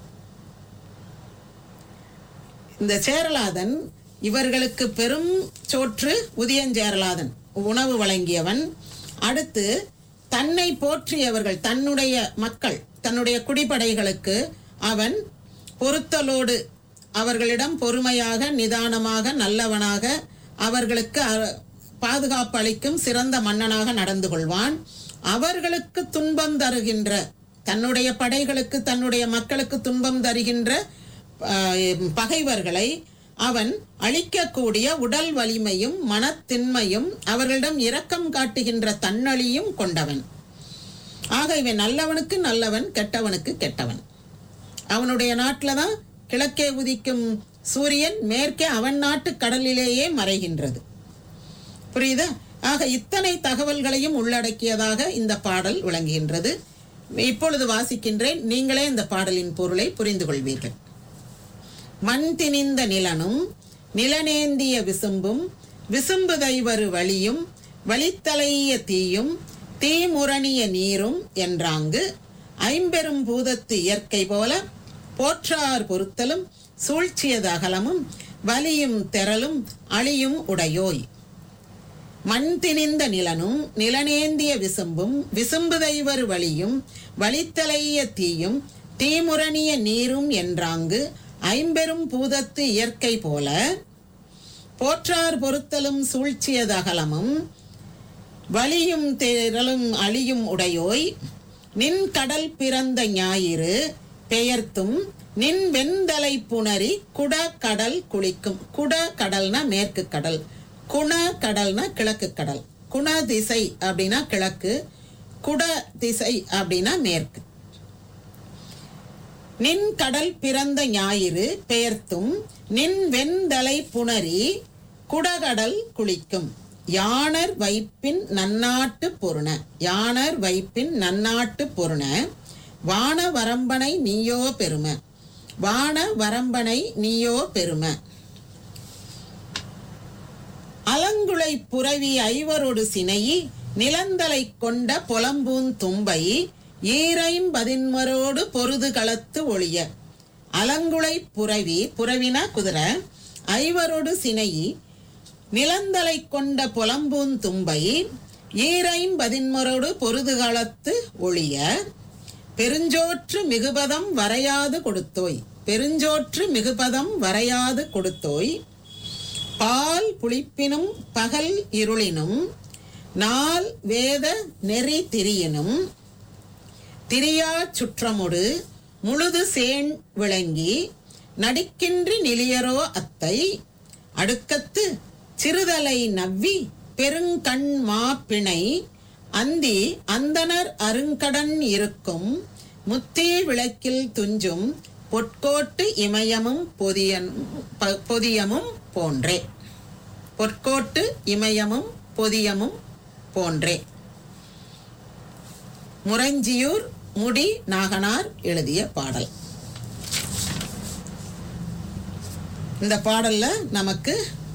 இந்த சேரலாதன் இவர்களுக்கு பெரும் சோற்று உதயஞ்சேரலாதன் உணவு வழங்கியவன் அடுத்து தன்னை போற்றியவர்கள் தன்னுடைய மக்கள் தன்னுடைய குடிப்படைகளுக்கு அவன் பொருத்தலோடு அவர்களிடம் பொறுமையாக நிதானமாக நல்லவனாக அவர்களுக்கு அ- பாதுகாப்பு அளிக்கும் சிறந்த மன்னனாக நடந்து கொள்வான் அவர்களுக்கு துன்பம் தருகின்ற தன்னுடைய படைகளுக்கு தன்னுடைய மக்களுக்கு துன்பம் தருகின்ற ஆஹ், பகைவர்களை அவன் அழிக்கக்கூடிய உடல் வலிமையும் மனத்தின்மையும் அவர்களிடம் இரக்கம் காட்டுகின்ற தன்னழியும் கொண்டவன் ஆக இவன் நல்லவனுக்கு நல்லவன் கெட்டவனுக்கு கெட்டவன் அவனுடைய நாட்டில் தான் கிழக்கே உதிக்கும் சூரியன் மேற்கே அவன் நாட்டு கடலிலேயே மறைகின்றது புரியுதா ஆக இத்தனை தகவல்களையும் உள்ளடக்கியதாக இந்த பாடல் விளங்குகின்றது இப்பொழுது வாசிக்கின்றேன் நீங்களே இந்த பாடலின் பொருளை புரிந்து கொள்வீர்கள் மண் திணிந்த நிலனும் நிலனேந்திய விசும்பும் விசும்பு தைவரு வழியும் வழித்தலைய தீயும் தீமுரணிய நீரும் என்றாங்கு ஐம்பெரும் பூதத்து இயற்கை போல போற்றார் பொருத்தலும் சூழ்ச்சியது அகலமும் வலியும் தெறலும் அழியும் உடையோய் மண் திணிந்த நிலனும் நிலனேந்திய விசும்பும் விசும்புதைவர் வழியும் வழித்தலைய தீயும் தீமுரணிய நீரும் என்றாங்கு ஐம்பெரும் பூதத்து இயற்கை போல போற்றார் பொருத்தலும் சூழ்ச்சியது அகலமும் வலியும் திரளும் அழியும் உடையோய் நின் கடல் பிறந்த ஞாயிறு பெயர்த்தும் நின் வெண்தலை புணரி குட கடல் குளிக்கும் குட கடல்னா மேற்கு கடல் குண கடல்னா கிழக்கு கடல் குண திசை அப்படின்னா கிழக்கு குட திசை அப்படின்னா மேற்கு நின் கடல் பிறந்த ஞாயிறு பெயர்த்தும் நின் வெண்தலை புணரி குடகடல் குளிக்கும் யானர் வைப்பின் நன்னாட்டு பொருண யானர் வைப்பின் நன்னாட்டு பொருண வான வரம்பனை நீயோ பெரும வான வரம்பனை நீயோ பெரும அலங்குளை புரவி ஐவரொடு சினையி நிலந்தலை கொண்ட புலம்பூன் தும்பை ஈரைம் பதின்மரோடு பொருது களத்து ஒளிய அலங்குளை புரவி புரவினா குதிரை ஐவரொடு சினையி நிலந்தலை கொண்ட புலம்பூன் தும்பை ஈரைம் பதின்மரோடு பொருது களத்து ஒளிய பெருஞ்சோற்று மிகுபதம் வரையாது கொடுத்தோய் பெருஞ்சோற்று மிகுபதம் வரையாது கொடுத்தோய் பால் புளிப்பினும் பகல் இருளினும் நாள் வேத நெறி திரியினும் திரியா சுற்றமுடு முழுது சேண் விளங்கி நடிக்கின்றி நிலியரோ அத்தை அடுக்கத்து சிறுதலை நவ்வி பெருங்கண் மா பிணை அந்தி அந்தனர் அருங்கடன் இருக்கும் முத்தே விளக்கில் துஞ்சும் பொற்கோட்டு இமயமும் பொதியனும் ப- பொதியமும் போன்றே பொற்கோட்டு இமயமும் பொதியமும் போன்றே முரஞ்சியூர் முடி நாகனார் எழுதிய பாடல் இந்த பாடல்ல நமக்கு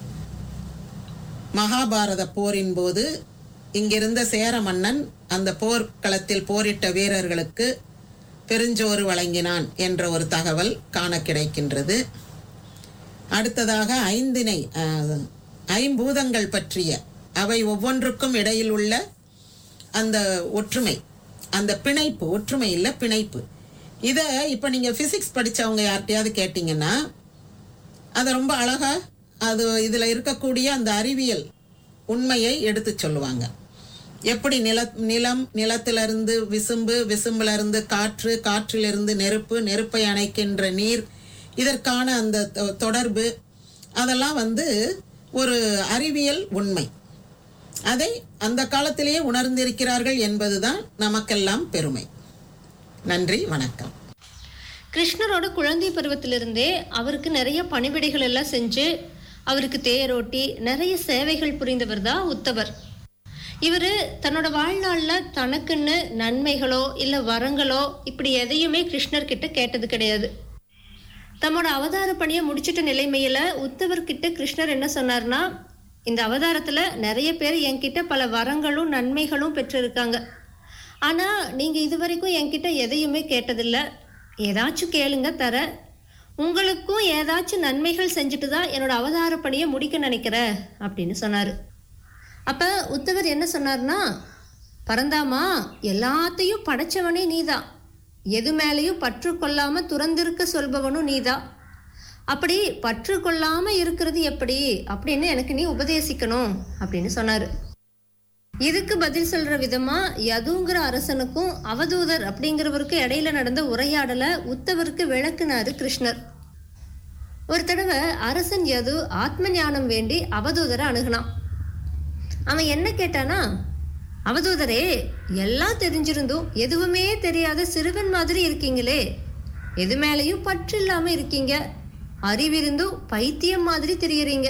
மகாபாரத போரின் போது இங்கிருந்த சேர மன்னன் அந்த போர்க்களத்தில் போரிட்ட வீரர்களுக்கு பெருஞ்சோறு வழங்கினான் என்ற ஒரு தகவல் காண கிடைக்கின்றது அடுத்ததாக ஐந்தினை அஹ், ஐம்பூதங்கள் பற்றிய அவை ஒவ்வொன்றுக்கும் இடையில் உள்ள அந்த ஒற்றுமை அந்த பிணைப்பு ஒற்றுமை இல்லை பிணைப்பு இதை இப்போ நீங்கள் ஃபிசிக்ஸ் படித்தவங்க யார்கிட்டயாவது கேட்டிங்கன்னா அதை ரொம்ப அழகா அது இதில் இருக்கக்கூடிய அந்த அறிவியல் உண்மையை எடுத்து சொல்லுவாங்க எப்படி நில நிலம் நிலத்திலிருந்து விசும்பு விசும்பிலிருந்து காற்று காற்றிலிருந்து நெருப்பு நெருப்பை அணைக்கின்ற நீர் இதற்கான அந்த தொ- தொடர்பு அதெல்லாம் வந்து ஒரு அறிவியல் உண்மை அதை அந்த காலத்திலேயே உணர்ந்திருக்கிறார்கள் என்பதுதான் நமக்கெல்லாம் பெருமை நன்றி வணக்கம் கிருஷ்ணரோட குழந்தை பருவத்திலிருந்தே அவருக்கு நிறைய பணிவிடைகள் எல்லாம் செஞ்சு அவருக்கு தேரோட்டி நிறைய சேவைகள் புரிந்தவர் தான் உத்தவர் இவர் தன்னோட வாழ்நாளில் தனக்குன்னு நன்மைகளோ இல்லை வரங்களோ இப்படி எதையுமே கிருஷ்ணர்கிட்ட கேட்டது கிடையாது தம்மோட அவதார பணியை முடிச்சிட்ட நிலைமையில உத்தவர்கிட்ட கிருஷ்ணர் என்ன சொன்னார்னா இந்த அவதாரத்துல நிறைய பேர் என்கிட்ட பல வரங்களும் நன்மைகளும் பெற்றிருக்காங்க ஆனா நீங்க இதுவரைக்கும் என்கிட்ட எதையுமே கேட்டதில்ல ஏதாச்சும் கேளுங்க தர உங்களுக்கும் ஏதாச்சும் நன்மைகள் செஞ்சுட்டு தான் என்னோட அவதார பணியை முடிக்க நினைக்கிறேன் அப்படின்னு சொன்னாரு அப்ப உத்தவர் என்ன சொன்னார்னா பரந்தாமா எல்லாத்தையும் படைச்சவனே நீதான் எது மேலேயும் பற்று கொள்ளாம துறந்திருக்க சொல்பவனும் நீதான் அப்படி பற்று கொள்ளாம இருக்கிறது எப்படி அப்படின்னு எனக்கு நீ உபதேசிக்கணும் அப்படின்னு சொன்னாரு இதுக்கு பதில் சொல்ற விதமா யதுங்கிற அரசனுக்கும் அவதூதர் அப்படிங்கிறவருக்கு இடையில நடந்த உரையாடலை உத்தவருக்கு விளக்குனாரு கிருஷ்ணர் ஒரு தடவை அரசன் யது ஆத்ம ஞானம் வேண்டி அவதூதரை அணுகுனான் அவன் என்ன கேட்டானா அவதூதரே எல்லாம் தெரிஞ்சிருந்தும் எதுவுமே தெரியாத சிறுவன் மாதிரி இருக்கீங்களே எது மேலேயும் பற்று இல்லாம இருக்கீங்க அறிவிருந்தும் பைத்தியம் மாதிரி தெரியுறீங்க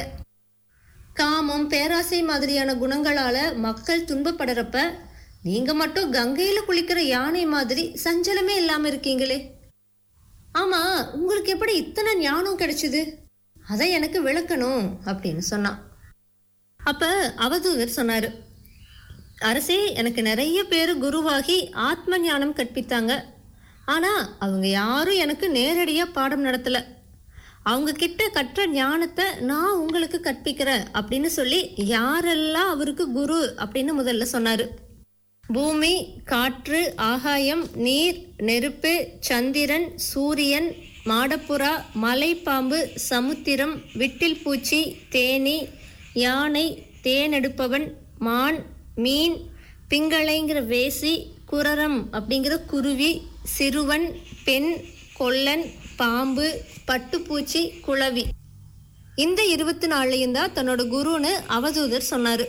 காமம் பேராசை மாதிரியான குணங்களால மக்கள் துன்பப்படுறப்ப நீங்க மட்டும் கங்கையில குளிக்கிற யானை மாதிரி சஞ்சலமே இல்லாம இருக்கீங்களே ஆமா உங்களுக்கு எப்படி இத்தனை ஞானம் கிடைச்சது அதை எனக்கு விளக்கணும் அப்படின்னு சொன்னான் அப்ப அவதூதர் சொன்னாரு அரசே எனக்கு நிறைய பேர் குருவாகி ஆத்ம ஞானம் கற்பித்தாங்க ஆனா அவங்க யாரும் எனக்கு நேரடியா பாடம் நடத்தல அவங்க கிட்ட கற்ற ஞானத்தை நான் உங்களுக்கு கற்பிக்கிறேன் அப்படின்னு சொல்லி யாரெல்லாம் அவருக்கு குரு அப்படின்னு முதல்ல சொன்னாரு பூமி காற்று ஆகாயம் நீர் நெருப்பு சந்திரன் சூரியன் மாடப்புறா மலைப்பாம்பு சமுத்திரம் விட்டில் பூச்சி தேனி யானை தேனெடுப்பவன் மான் மீன் பிங்களைங்கிற வேசி குரரம் அப்படிங்கிற குருவி சிறுவன் பெண் கொல்லன் பாம்பு பட்டுப்பூச்சி குளவி இந்த இருபத்தி நாலுலையும் தான் தன்னோட குருன்னு அவதூதர் சொன்னாரு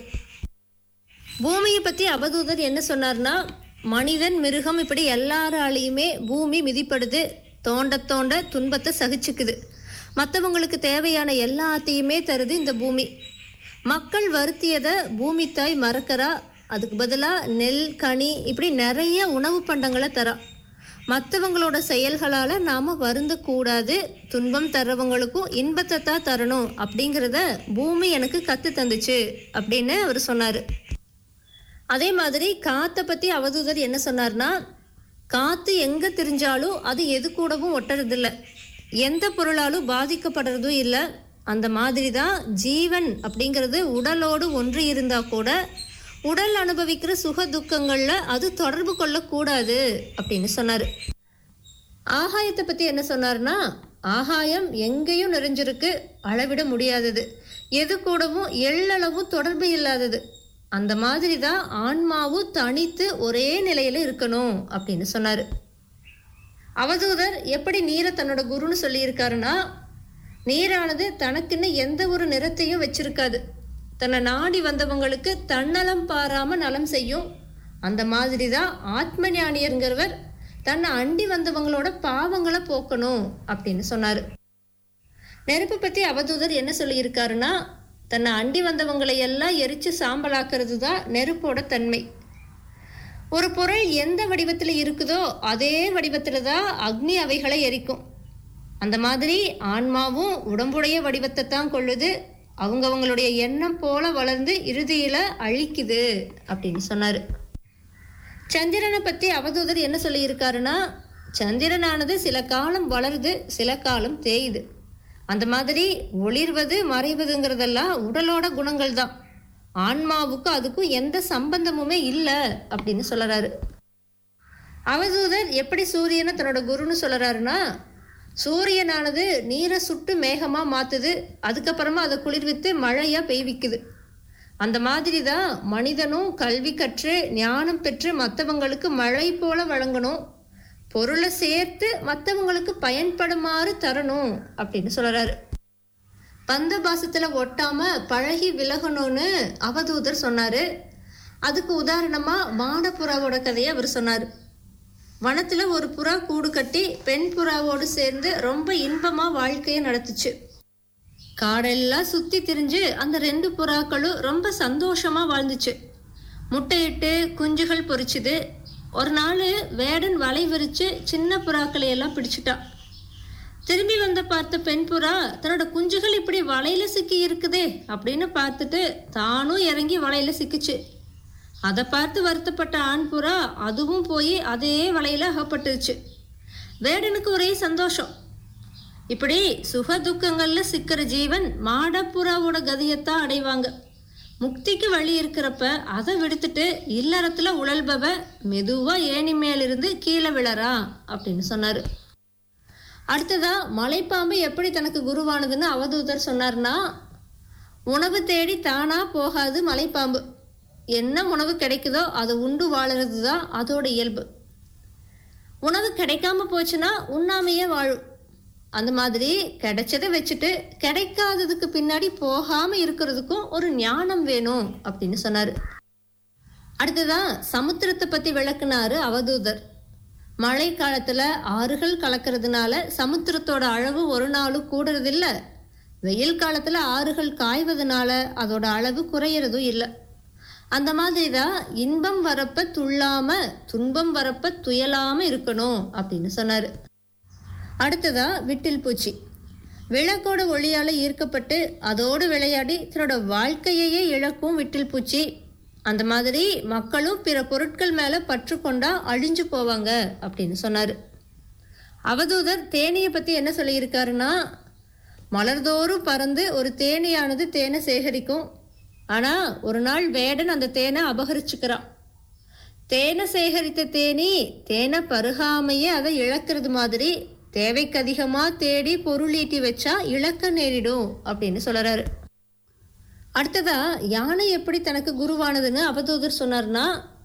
பூமியை பத்தி அவதூதர் என்ன சொன்னார்னா மனிதன் மிருகம் இப்படி எல்லாராலையுமே பூமி மிதிப்படுது தோண்ட தோண்ட துன்பத்தை சகிச்சுக்குது மற்றவங்களுக்கு தேவையான எல்லாத்தையுமே தருது இந்த பூமி மக்கள் வருத்தியதை பூமி தாய் மறக்கறா அதுக்கு பதிலாக நெல் கனி இப்படி நிறைய உணவு பண்டங்களை தரா மற்றவங்களோட செயல்களால் நாம் வருந்தக்கூடாது துன்பம் தர்றவங்களுக்கும் இன்பத்தை தான் தரணும் அப்படிங்கிறத பூமி எனக்கு கற்று தந்துச்சு அப்படின்னு அவர் சொன்னார் அதே மாதிரி காற்றை பற்றி அவதூதர் என்ன சொன்னார்னா காற்று எங்கே தெரிஞ்சாலும் அது எது கூடவும் ஒட்டுறதில்ல எந்த பொருளாலும் பாதிக்கப்படுறதும் இல்லை அந்த மாதிரி தான் ஜீவன் அப்படிங்கிறது உடலோடு ஒன்று இருந்தால் கூட உடல் அனுபவிக்கிற சுக துக்கங்களில் அது தொடர்பு கொள்ளக்கூடாது அப்படின்னு சொன்னார் ஆகாயத்தை பற்றி என்ன சொன்னார்னா ஆகாயம் எங்கேயும் நிறைஞ்சிருக்கு அளவிட முடியாதது எது கூடவும் எள்ளளவும் தொடர்பு இல்லாதது அந்த மாதிரி தான் ஆன்மாவும் தனித்து ஒரே நிலையில இருக்கணும் அப்படின்னு சொன்னார் அவதூதர் எப்படி நீரை தன்னோட குருன்னு சொல்லியிருக்காருன்னா நீரானது தனக்குன்னு எந்த ஒரு நிறத்தையும் வச்சிருக்காது தன்னை நாடி வந்தவங்களுக்கு தன்னலம் பாராம நலம் செய்யும் அந்த மாதிரி தான் ஆத்ம ஞானியருங்கிறவர் தன்னை அண்டி வந்தவங்களோட பாவங்களை போக்கணும் அப்படின்னு சொன்னார் நெருப்பு பற்றி அவதூதர் என்ன சொல்லியிருக்காருன்னா தன்னை அண்டி வந்தவங்களை எல்லாம் எரித்து சாம்பலாக்குறது தான் நெருப்போட தன்மை ஒரு பொருள் எந்த வடிவத்தில் இருக்குதோ அதே வடிவத்தில் தான் அக்னி அவைகளை எரிக்கும் அந்த மாதிரி ஆன்மாவும் உடம்புடைய வடிவத்தை தான் கொள்ளுது அவங்கவங்களுடைய எண்ணம் போல வளர்ந்து இறுதியில் அழிக்குது அப்படின்னு சொன்னார் சந்திரனை பற்றி அவதூதர் என்ன சொல்லியிருக்காருன்னா சந்திரனானது சில காலம் வளருது சில காலம் தேயுது அந்த மாதிரி ஒளிர்வது மறைவதுங்கிறதெல்லாம் உடலோட குணங்கள் தான் ஆன்மாவுக்கும் அதுக்கும் எந்த சம்பந்தமுமே இல்லை அப்படின்னு சொல்லுறாரு அவதூதர் எப்படி சூரியனை தன்னோட குருன்னு சொல்லுறாருன்னா சூரியனானது நீரை சுட்டு மேகமாக மாற்றுது அதுக்கப்புறமா அதை குளிர்வித்து மழையாக பெய்விக்குது அந்த மாதிரி தான் மனிதனும் கல்வி கற்று ஞானம் பெற்று மற்றவங்களுக்கு மழை போல வழங்கணும் பொருளை சேர்த்து மற்றவங்களுக்கு பயன்படுமாறு தரணும் அப்படின்னு சொல்கிறாரு பந்த பாசத்தில் ஒட்டாம பழகி விலகணும்னு அவதூதர் சொன்னார் அதுக்கு உதாரணமாக வானப்புறாவோட கதையை அவர் சொன்னார் வனத்தில் ஒரு புறா கூடு கட்டி பெண் புறாவோடு சேர்ந்து ரொம்ப இன்பமாக வாழ்க்கையை நடத்துச்சு காடெல்லாம் சுற்றி திரிஞ்சு அந்த ரெண்டு புறாக்களும் ரொம்ப சந்தோஷமாக வாழ்ந்துச்சு முட்டையிட்டு குஞ்சுகள் பொரிச்சுது ஒரு நாள் வேடன் வலை விரித்து சின்ன புறாக்களை எல்லாம் பிடிச்சிட்டான் திரும்பி வந்த பார்த்த பெண் புறா தன்னோட குஞ்சுகள் இப்படி வலையில சிக்கி இருக்குதே அப்படின்னு பார்த்துட்டு தானும் இறங்கி வலையில சிக்கிச்சு அதை பார்த்து வருத்தப்பட்ட ஆண் புறா அதுவும் போய் அதே வலையில அகப்பட்டுருச்சு வேடனுக்கு ஒரே சந்தோஷம் இப்படி சுக துக்கங்கள்ல சிக்கிற ஜீவன் மாடப்புறாவோட கதியத்தான் அடைவாங்க முக்திக்கு வழி இருக்கிறப்ப அதை விடுத்துட்டு இல்லறத்துல உழல்பவ மெதுவா ஏணி மேலிருந்து கீழே விழறா அப்படின்னு சொன்னாரு அடுத்ததா மலைப்பாம்பு எப்படி தனக்கு குருவானதுன்னு அவதூதர் சொன்னார்னா உணவு தேடி தானா போகாது மலைப்பாம்பு என்ன உணவு கிடைக்குதோ அதை உண்டு வாழறது தான் அதோட இயல்பு உணவு கிடைக்காம போச்சுன்னா உண்ணாமையே வாழும் அந்த மாதிரி கிடைச்சதை வச்சுட்டு கிடைக்காததுக்கு பின்னாடி போகாம இருக்கிறதுக்கும் ஒரு ஞானம் வேணும் அப்படின்னு சொன்னாரு அடுத்ததான் சமுத்திரத்தை பத்தி விளக்குனாரு அவதூதர் மழை காலத்துல ஆறுகள் கலக்கிறதுனால சமுத்திரத்தோட அளவு ஒரு நாளும் கூடுறதில்ல வெயில் காலத்துல ஆறுகள் காய்வதனால அதோட அளவு குறையறதும் இல்லை அந்த மாதிரி தான் இன்பம் வரப்ப துள்ளாம துன்பம் வரப்ப துயலாம இருக்கணும் அப்படின்னு சொன்னாரு அடுத்ததா விட்டில் பூச்சி விளக்கோட ஒளியால ஈர்க்கப்பட்டு அதோடு விளையாடி தன்னோட வாழ்க்கையையே இழக்கும் விட்டில் பூச்சி அந்த மாதிரி மக்களும் பிற பொருட்கள் மேல பற்று கொண்டா அழிஞ்சு போவாங்க அப்படின்னு சொன்னாரு அவதூதர் தேனியை பத்தி என்ன சொல்லியிருக்காருன்னா மலர்தோறும் பறந்து ஒரு தேனியானது தேனை சேகரிக்கும் ஆனா ஒரு நாள் வேடன் அந்த தேனை அபகரிச்சுக்கிறான் தேனை சேகரித்த தேனி தேனை பருகாமையே அதை இழக்கிறது மாதிரி தேவைக்கு அதிகமா தேடி பொருளீட்டி வச்சா இழக்க நேரிடும் அப்படின்னு சொல்றாரு அடுத்ததா யானை எப்படி தனக்கு குருவானதுன்னு அவதூதர் சொன்னார்னா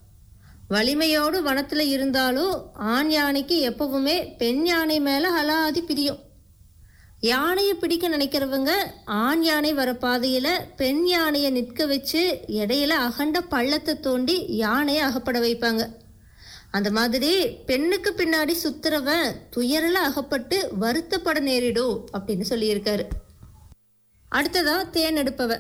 வலிமையோடு வனத்துல இருந்தாலும் ஆண் யானைக்கு எப்பவுமே பெண் யானை மேல அலாதி பிரியம் யானையை பிடிக்க நினைக்கிறவங்க ஆண் யானை வர பாதையில பெண் யானையை நிற்க வச்சு இடையில அகண்ட பள்ளத்தை தோண்டி யானையை அகப்பட வைப்பாங்க அந்த மாதிரி பெண்ணுக்கு பின்னாடி சுத்துறவன் துயரில் அகப்பட்டு வருத்தப்பட நேரிடும் அப்படின்னு சொல்லியிருக்காரு அடுத்ததா தேன் எடுப்பவன்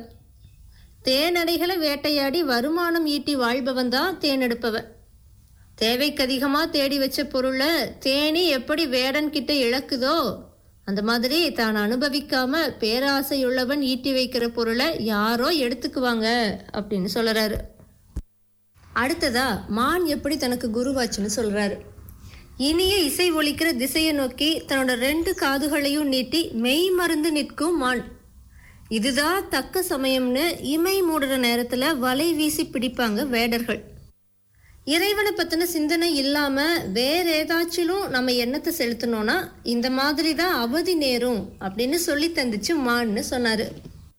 தேனடைகளை வேட்டையாடி வருமானம் ஈட்டி வாழ்பவன் தான் தேன் எடுப்பவன் தேவைக்கு அதிகமாக தேடி வச்ச பொருளை தேனி எப்படி வேடன் கிட்ட இழக்குதோ அந்த மாதிரி தான் அனுபவிக்காம பேராசையுள்ளவன் ஈட்டி வைக்கிற பொருளை யாரோ எடுத்துக்குவாங்க அப்படின்னு சொல்றாரு அடுத்ததா மான் எப்படி தனக்கு குருவாச்சுன்னு சொல்றாரு இனிய இசை ஒலிக்கிற திசையை நோக்கி தன்னோட ரெண்டு காதுகளையும் நீட்டி மெய் மருந்து நிற்கும் மான் இதுதான் தக்க சமயம்னு இமை மூடுற நேரத்துல வலை வீசி பிடிப்பாங்க வேடர்கள் இறைவனை பத்தின சிந்தனை இல்லாம வேற ஏதாச்சிலும் நம்ம எண்ணத்தை செலுத்தணும்னா இந்த மாதிரி தான் அவதி நேரும் அப்படின்னு சொல்லி தந்துச்சு மான்னு சொன்னாரு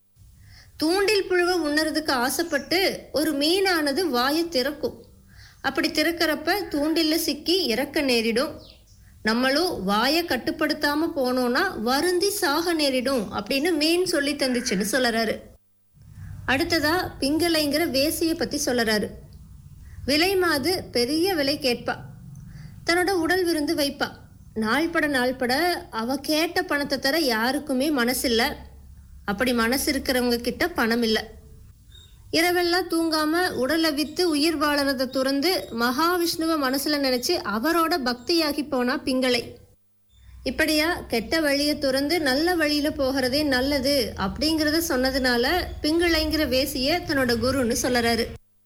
தூண்டில் புழுவை உணர்றதுக்கு ஆசைப்பட்டு ஒரு மீனானது வாயை திறக்கும் அப்படி திறக்கிறப்ப தூண்டில்ல சிக்கி இறக்க நேரிடும் நம்மளும் வாயை கட்டுப்படுத்தாம போனோம்னா வருந்தி சாக நேரிடும் அப்படின்னு மீன் சொல்லி தந்துச்சுன்னு சொல்லறாரு அடுத்ததா பிங்களைங்கிற வேசியை பத்தி சொல்லறாரு விலை மாது பெரிய விலை கேட்பா தன்னோட உடல் விருந்து வைப்பா நாள்பட நாள்பட அவ கேட்ட பணத்தை தர யாருக்குமே மனசில்ல அப்படி மனசு இருக்கிறவங்க கிட்ட பணம் இல்லை இரவெல்லாம் தூங்காம உடலை வித்து உயிர் வாழறதை துறந்து மகாவிஷ்ணுவை மனசுல நினைச்சு அவரோட பக்தியாகி போனா பிங்களை இப்படியா கெட்ட வழியை துறந்து நல்ல வழியில போகிறதே நல்லது அப்படிங்கிறத சொன்னதுனால பிங்களைங்கிற வேசிய தன்னோட குருன்னு சொல்லறாரு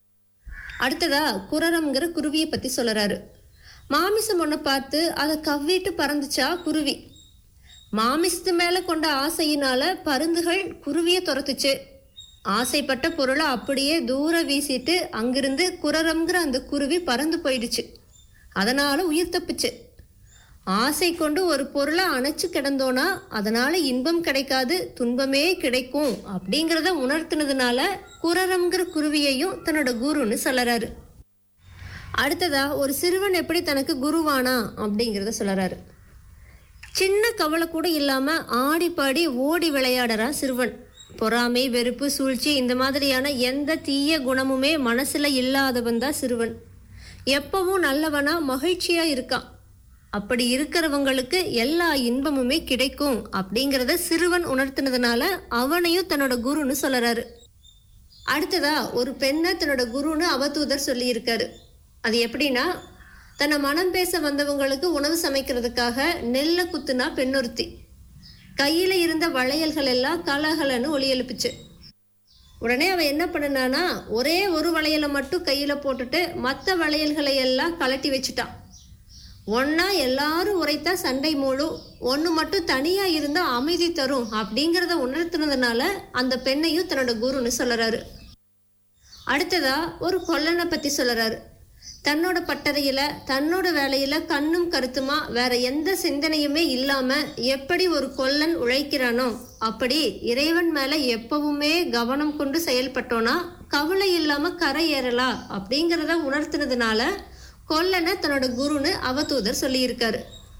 அடுத்ததா குரரம்ங்கிற குருவியை பத்தி சொல்லறாரு மாமிசம் ஒன்றை பார்த்து அதை கவ்விட்டு பறந்துச்சா குருவி மாமிசத்து மேல கொண்ட ஆசையினால பருந்துகள் குருவியை துரத்துச்சு ஆசைப்பட்ட பொருளை அப்படியே தூர வீசிட்டு அங்கிருந்து குரரம்ங்கிற அந்த குருவி பறந்து போயிடுச்சு அதனால உயிர் தப்பிச்சு ஆசை கொண்டு ஒரு பொருளை அணைச்சு கிடந்தோனா அதனால இன்பம் கிடைக்காது துன்பமே கிடைக்கும் அப்படிங்கிறத உணர்த்தினதுனால குரரம்ங்கிற குருவியையும் தன்னோட குருன்னு சொல்லறாரு அடுத்ததா ஒரு சிறுவன் எப்படி தனக்கு குருவானா அப்படிங்கிறத சொல்லறாரு சின்ன கவலை கூட இல்லாம ஆடி பாடி ஓடி விளையாடுறான் சிறுவன் பொறாமை வெறுப்பு சூழ்ச்சி இந்த மாதிரியான எந்த தீய குணமுமே மனசுல இல்லாதவன் தான் சிறுவன் எப்பவும் நல்லவனா மகிழ்ச்சியா இருக்கான் அப்படி இருக்கிறவங்களுக்கு எல்லா இன்பமுமே கிடைக்கும் அப்படிங்கிறத சிறுவன் உணர்த்தினதுனால அவனையும் தன்னோட குருன்னு சொல்லறாரு அடுத்ததா ஒரு பெண்ணை தன்னோட குருன்னு அவதூதர் சொல்லியிருக்காரு அது எப்படின்னா தன்னை மனம் பேச வந்தவங்களுக்கு உணவு சமைக்கிறதுக்காக நெல்லை குத்துனா பெண்ணொருத்தி கையில இருந்த வளையல்கள் எல்லாம் கலகலன்னு ஒளி எழுப்புச்சு உடனே அவ என்ன பண்ணுனானா ஒரே ஒரு வளையலை மட்டும் கையில போட்டுட்டு மற்ற வளையல்களை எல்லாம் கலட்டி வச்சுட்டான் ஒன்னா எல்லாரும் உரைத்தா சண்டை மூழும் ஒன்று மட்டும் தனியா இருந்தா அமைதி தரும் அப்படிங்கிறத உணர்த்தினதுனால அந்த பெண்ணையும் தன்னோட குருன்னு சொல்லறாரு அடுத்ததா ஒரு கொல்லனை பத்தி சொல்லறாரு தன்னோட பட்டறையில தன்னோட வேலையில கண்ணும் கருத்துமா வேற எந்த சிந்தனையுமே இல்லாம எப்படி ஒரு கொல்லன் உழைக்கிறானோ அப்படி இறைவன் மேல எப்பவுமே கவனம் கொண்டு செயல்பட்டோனா கவலை இல்லாம கரை ஏறலாம் அப்படிங்கிறத உணர்த்தினதுனால கொல்லனை தன்னோட குருன்னு அவதூதர் சொல்லியிருக்காரு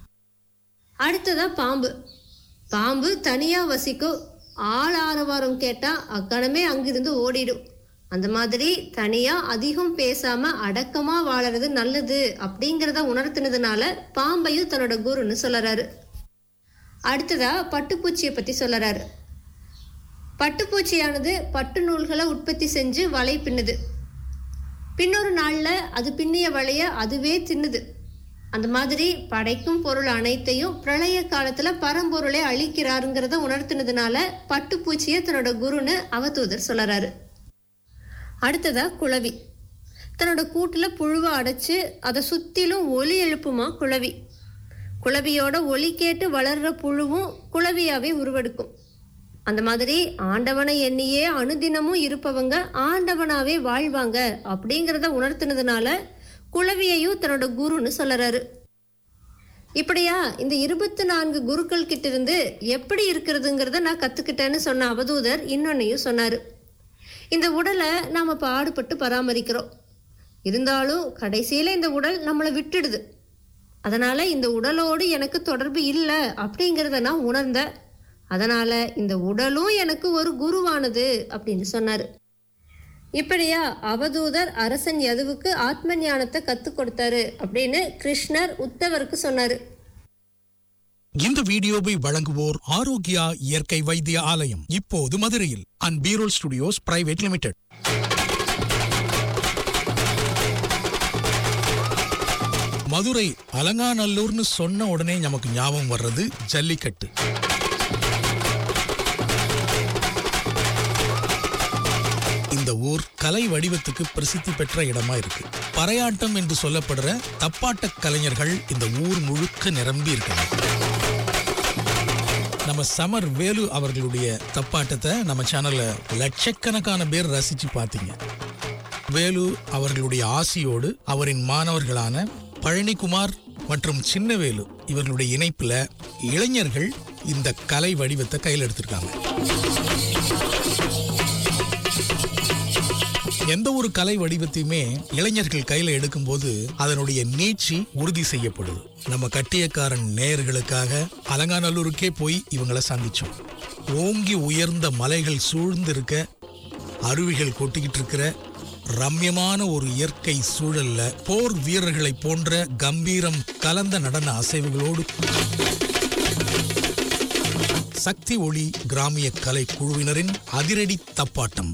அடுத்ததா பாம்பு பாம்பு தனியா வசிக்கும் ஆள் ஆரவாரம் கேட்டா அக்கணமே அங்கிருந்து ஓடிடும் அந்த மாதிரி தனியா அதிகம் பேசாம அடக்கமா வாழறது நல்லது அப்படிங்கிறத உணர்த்தினதுனால பாம்பையும் தன்னோட குருன்னு சொல்லறாரு அடுத்ததா பட்டுப்பூச்சியை பத்தி சொல்லறாரு பட்டுப்பூச்சியானது பட்டு நூல்களை உற்பத்தி செஞ்சு வலை பின்னுது பின்னொரு நாள்ல அது பின்னிய வலைய அதுவே தின்னுது அந்த மாதிரி படைக்கும் பொருள் அனைத்தையும் பிரளய காலத்துல பரம்பொருளை அழிக்கிறாருங்கிறத உணர்த்தினதுனால பட்டுப்பூச்சியை தன்னோட குருன்னு அவதூதர் சொல்லறாரு அடுத்ததா குளவி தன்னோட கூட்டுல புழுவை அடைச்சு அதை சுத்திலும் ஒலி எழுப்புமா குளவி குளவியோட ஒலி கேட்டு வளர்ற புழுவும் குளவியாவே உருவெடுக்கும் அந்த மாதிரி ஆண்டவனை எண்ணியே அனுதினமும் இருப்பவங்க ஆண்டவனாவே வாழ்வாங்க அப்படிங்கிறத உணர்த்தினதுனால குளவியையும் தன்னோட குருன்னு சொல்லறாரு இப்படியா இந்த இருபத்தி நான்கு குருக்கள் கிட்ட இருந்து எப்படி இருக்கிறதுங்கிறத நான் கத்துக்கிட்டேன்னு சொன்ன அவதூதர் இன்னொன்னையும் சொன்னாரு இந்த உடலை நாம பாடுபட்டு பராமரிக்கிறோம் இருந்தாலும் கடைசியில இந்த உடல் நம்மளை விட்டுடுது அதனால இந்த உடலோடு எனக்கு தொடர்பு இல்லை அப்படிங்கிறத நான் உணர்ந்தேன் அதனால இந்த உடலும் எனக்கு ஒரு குருவானது அப்படின்னு சொன்னாரு இப்படியா அவதூதர் அரசன் யதுவுக்கு ஆத்ம ஞானத்தை கத்துக் கொடுத்தாரு அப்படின்னு கிருஷ்ணர் உத்தவருக்கு சொன்னாரு இந்த வீடியோவை வழங்குவோர் ஆரோக்கியா இயற்கை வைத்திய ஆலயம் இப்போது மதுரையில் and Peerol studios private limited Madurai அலங்காநல்லூர்னு சொன்ன உடனே நமக்கு ஞாபகம் வர்றது ஜல்லிக்கட்டு இந்த ஊர் கலை வடிவத்துக்கு பிரசித்தி பெற்ற இடமா இருக்கு பறையாட்டம் என்று சொல்லப்படுற தப்பாட்ட கலைஞர்கள் இந்த ஊர் முழுக்க நிரம்பி இருக்காங்க நம்ம சமர் வேலு அவர்களுடைய தப்பாட்டத்தை நம்ம சேனல்ல லட்சக்கணக்கான பேர் ரசிச்சு பார்த்தீங்க வேலு அவர்களுடைய ஆசியோடு அவரின் மாணவர்களான பழனிக்குமார் மற்றும் சின்னவேலு இவர்களுடைய இணைப்புல இளைஞர்கள் இந்த கலை வடிவத்தை கையில் எடுத்திருக்காங்க எந்த ஒரு கலை வடிவத்தையுமே இளைஞர்கள் கையில எடுக்கும்போது அதனுடைய நீட்சி உறுதி செய்யப்படுது நம்ம கட்டியக்காரன் நேயர்களுக்காக அலங்காநல்லூருக்கே போய் இவங்களை சந்திச்சோம் ஓங்கி உயர்ந்த மலைகள் சூழ்ந்து இருக்க அருவிகள் கொட்டிக்கிட்டு இருக்கிற ரம்யமான ஒரு இயற்கை சூழல்ல போர் வீரர்களைப் போன்ற கம்பீரம் கலந்த நடன அசைவுகளோடு சக்தி ஒளி கிராமிய கலை குழுவினரின் அதிரடி தப்பாட்டம்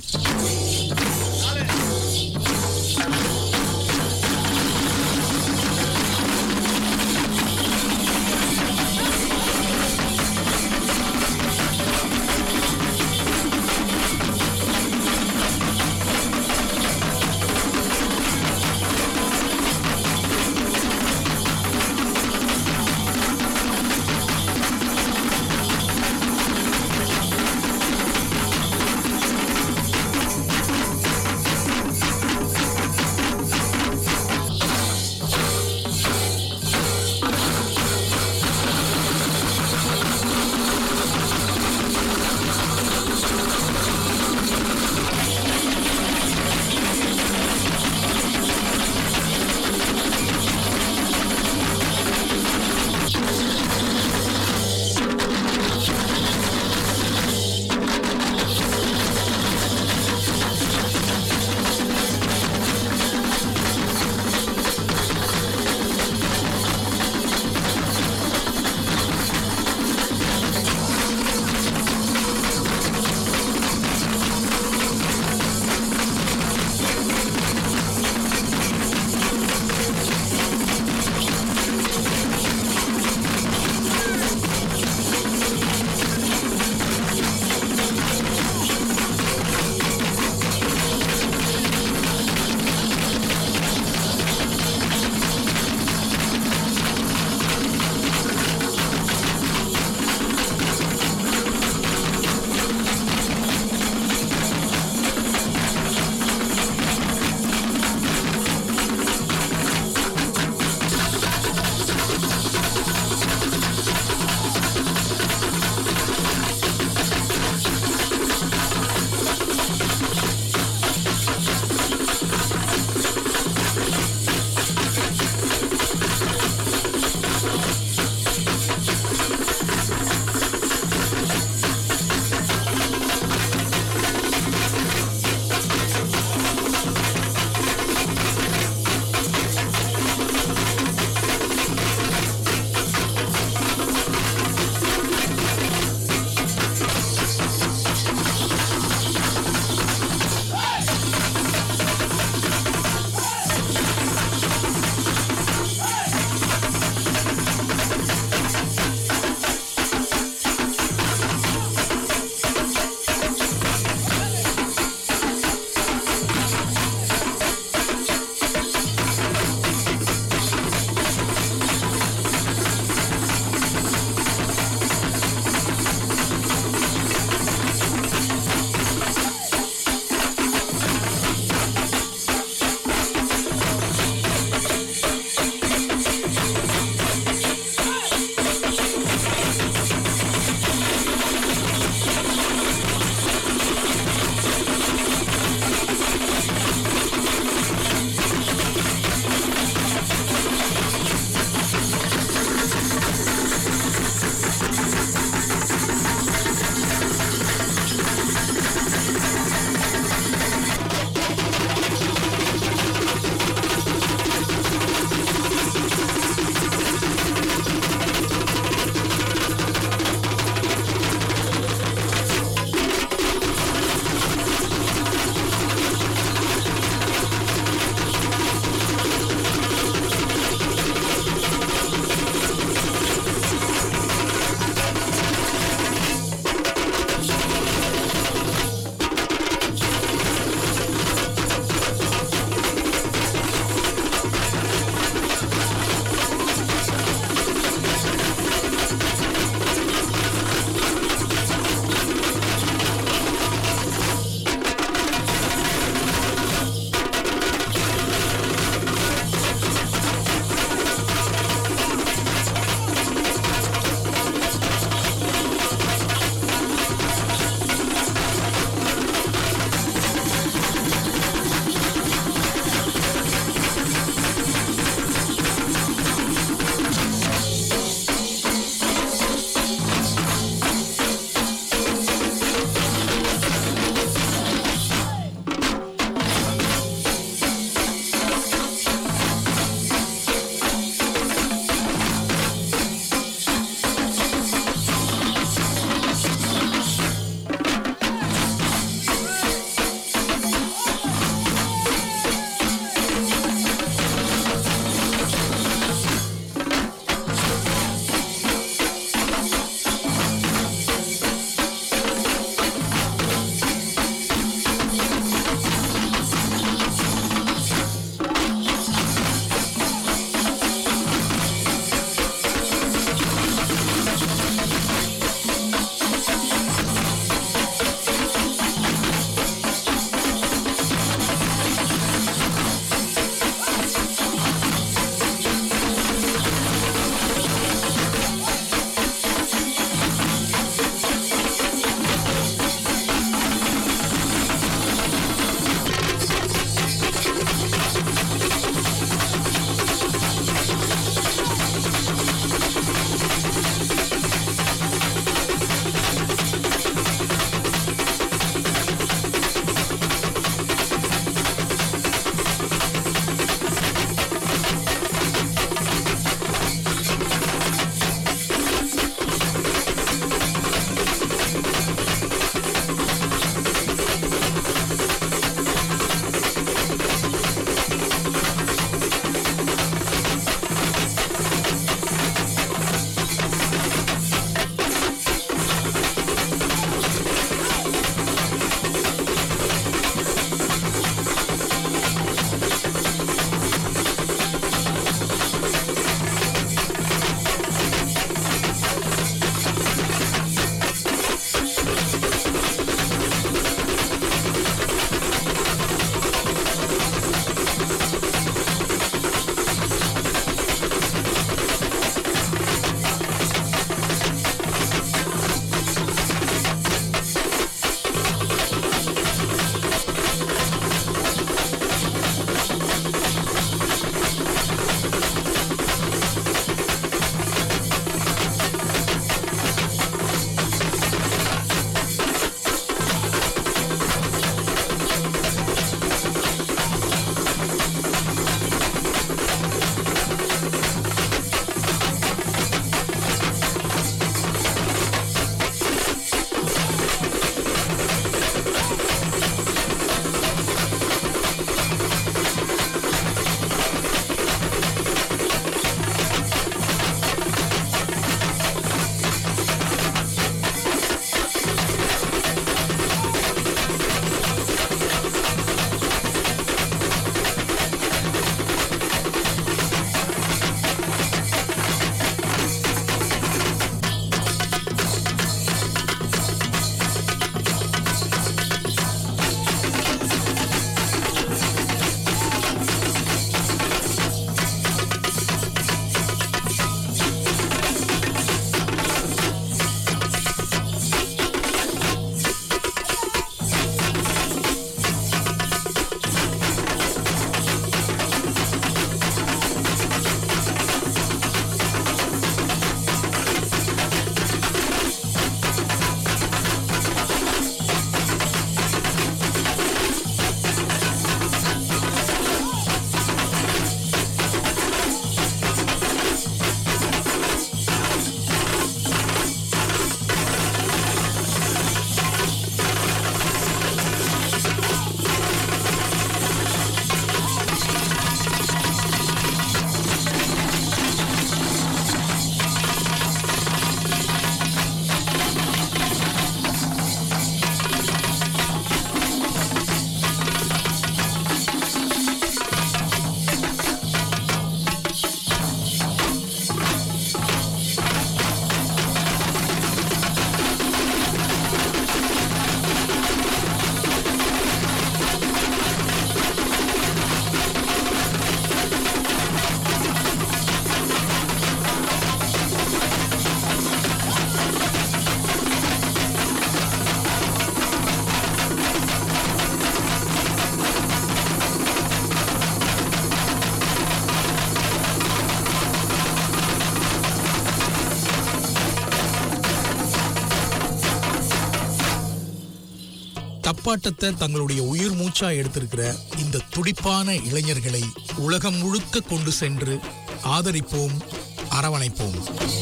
தப்பாட்டத்தை தங்களுடைய உயிர் மூச்சா எடுத்திருக்கிற இந்த துடிப்பான இளைஞர்களை உலகம் முழுக்க கொண்டு சென்று ஆதரிப்போம் அரவணைப்போம்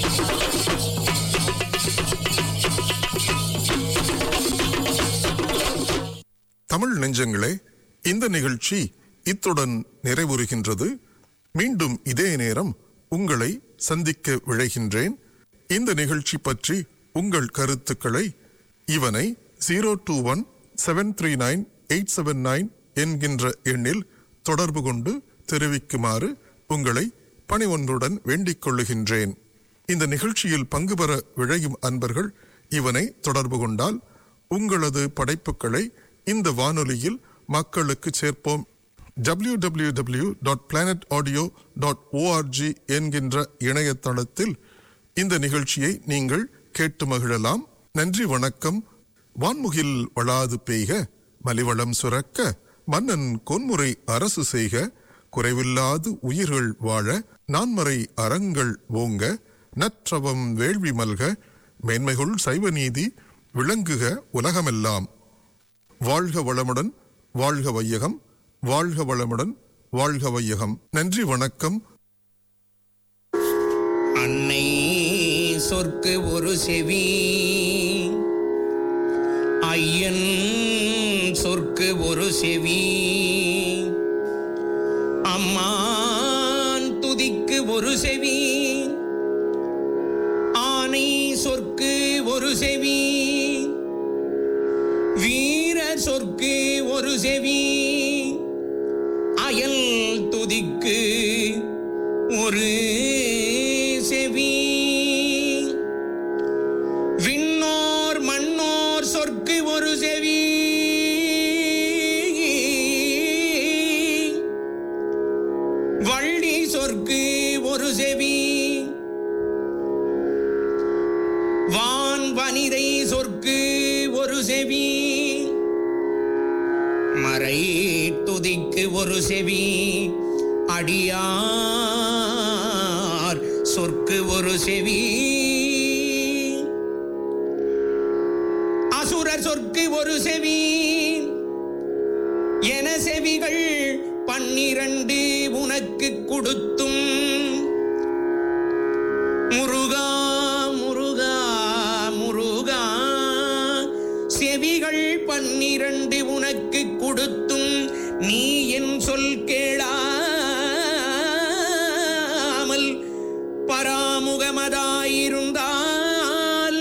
தமிழ் நெஞ்சங்களே இந்த நிகழ்ச்சி இத்துடன் நிறைவுறுகின்றது மீண்டும் இதே நேரம் உங்களை சந்திக்க விழைகின்றேன் இந்த நிகழ்ச்சி பற்றி உங்கள் கருத்துக்களை இவனை zero two one seven three nine eight seven nine என்கின்ற எண்ணில் தொடர்பு கொண்டு தெரிவிக்குமாறு உங்களை பணிவொன்றுடன் வேண்டிக் கொள்ளுகின்றேன் இந்த நிகழ்ச்சியில் பங்கு பெற விழையும் அன்பர்கள் இவனை தொடர்பு கொண்டால் உங்களது படைப்புகளை இந்த வானொலியில் மக்களுக்கு சேர்ப்போம் www.planetaudio.org dot planet audio dot ORG என்கின்ற இணையதளத்தில் இந்த நிகழ்ச்சியை நீங்கள் கேட்டு மகிழலாம் நன்றி வணக்கம் வான்முகில் வளாது பெய்க மலிவளம் சுரக்க மன்னன் கொன்முறை அரசு செய்க குறைவில்லாது உயிர்கள் வாழ நான்மறை அறங்கள் ஓங்க நற்றவம் வேள்வி மல்க மேன்மைகுள் சைவ நீதி விளங்குக உலகமெல்லாம் வாழ்க வளமுடன் வாழ்க வையகம் வாழ்க வளமுடன் வாழ்க வையகம் நன்றி வணக்கம் அன்னை சொற்கு ஒரு செவி ஐயன் சொற்கு ஒரு செவி அம்மான் துதிக்கு ஒரு செவி ஆனை சொற்கு ஒரு செவி வீர சொற்கு ஒரு செவி அயல் துதிக்கு ஒரு செவி விண்ணோர் மண்ணோர் சொற்கு ஒரு செவி வள்ளி சொற்கு ஒரு செவி வான் வனிதை சொற்கு ஒரு செவி மறை துதிக்கு ஒரு செவி அடியார் சொற்கு ஒரு செவி அசுரர் சொற்கு ஒரு செவி என செவிகள் பன்னிரண்டு உனக்கு கொடுத்தும் முருகா முருகா முருகா செவிகள் பன்னிரண்டு உனக்கு கொடுத்தும் நீ என் சொல் கேளாமல் பராமுகமதாயிருந்தால்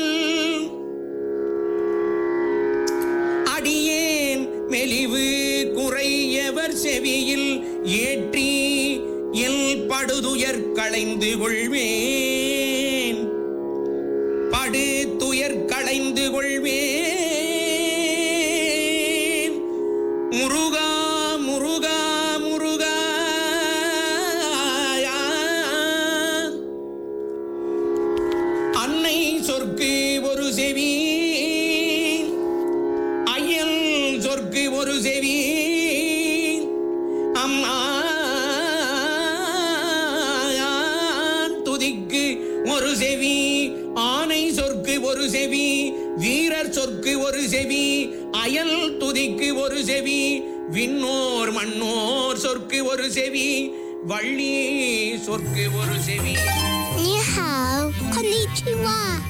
அடியேன் மெலிவு குறையவர் செவியில் ஏற்றி எல் படுதுயர் களைந்து கொள்வேன் படு துயர் களைந்து கொள்வேன் முருகா முருகா முருகா அன்னை சொற்கு ஒரு செவி ஐயன் சொற்கு ஒரு செவி அம்மா துதிக்கு ஒரு செவி ஆனை சொற்கு ஒரு செவி வீரர் சொற்கு ஒரு செவி அயல் துதிக்கு ஒரு செவி விண்ணோர் மண்ணோர் சொற்கு ஒரு செவி வள்ளி சொற்கு ஒரு செவி 你好，こんにちは。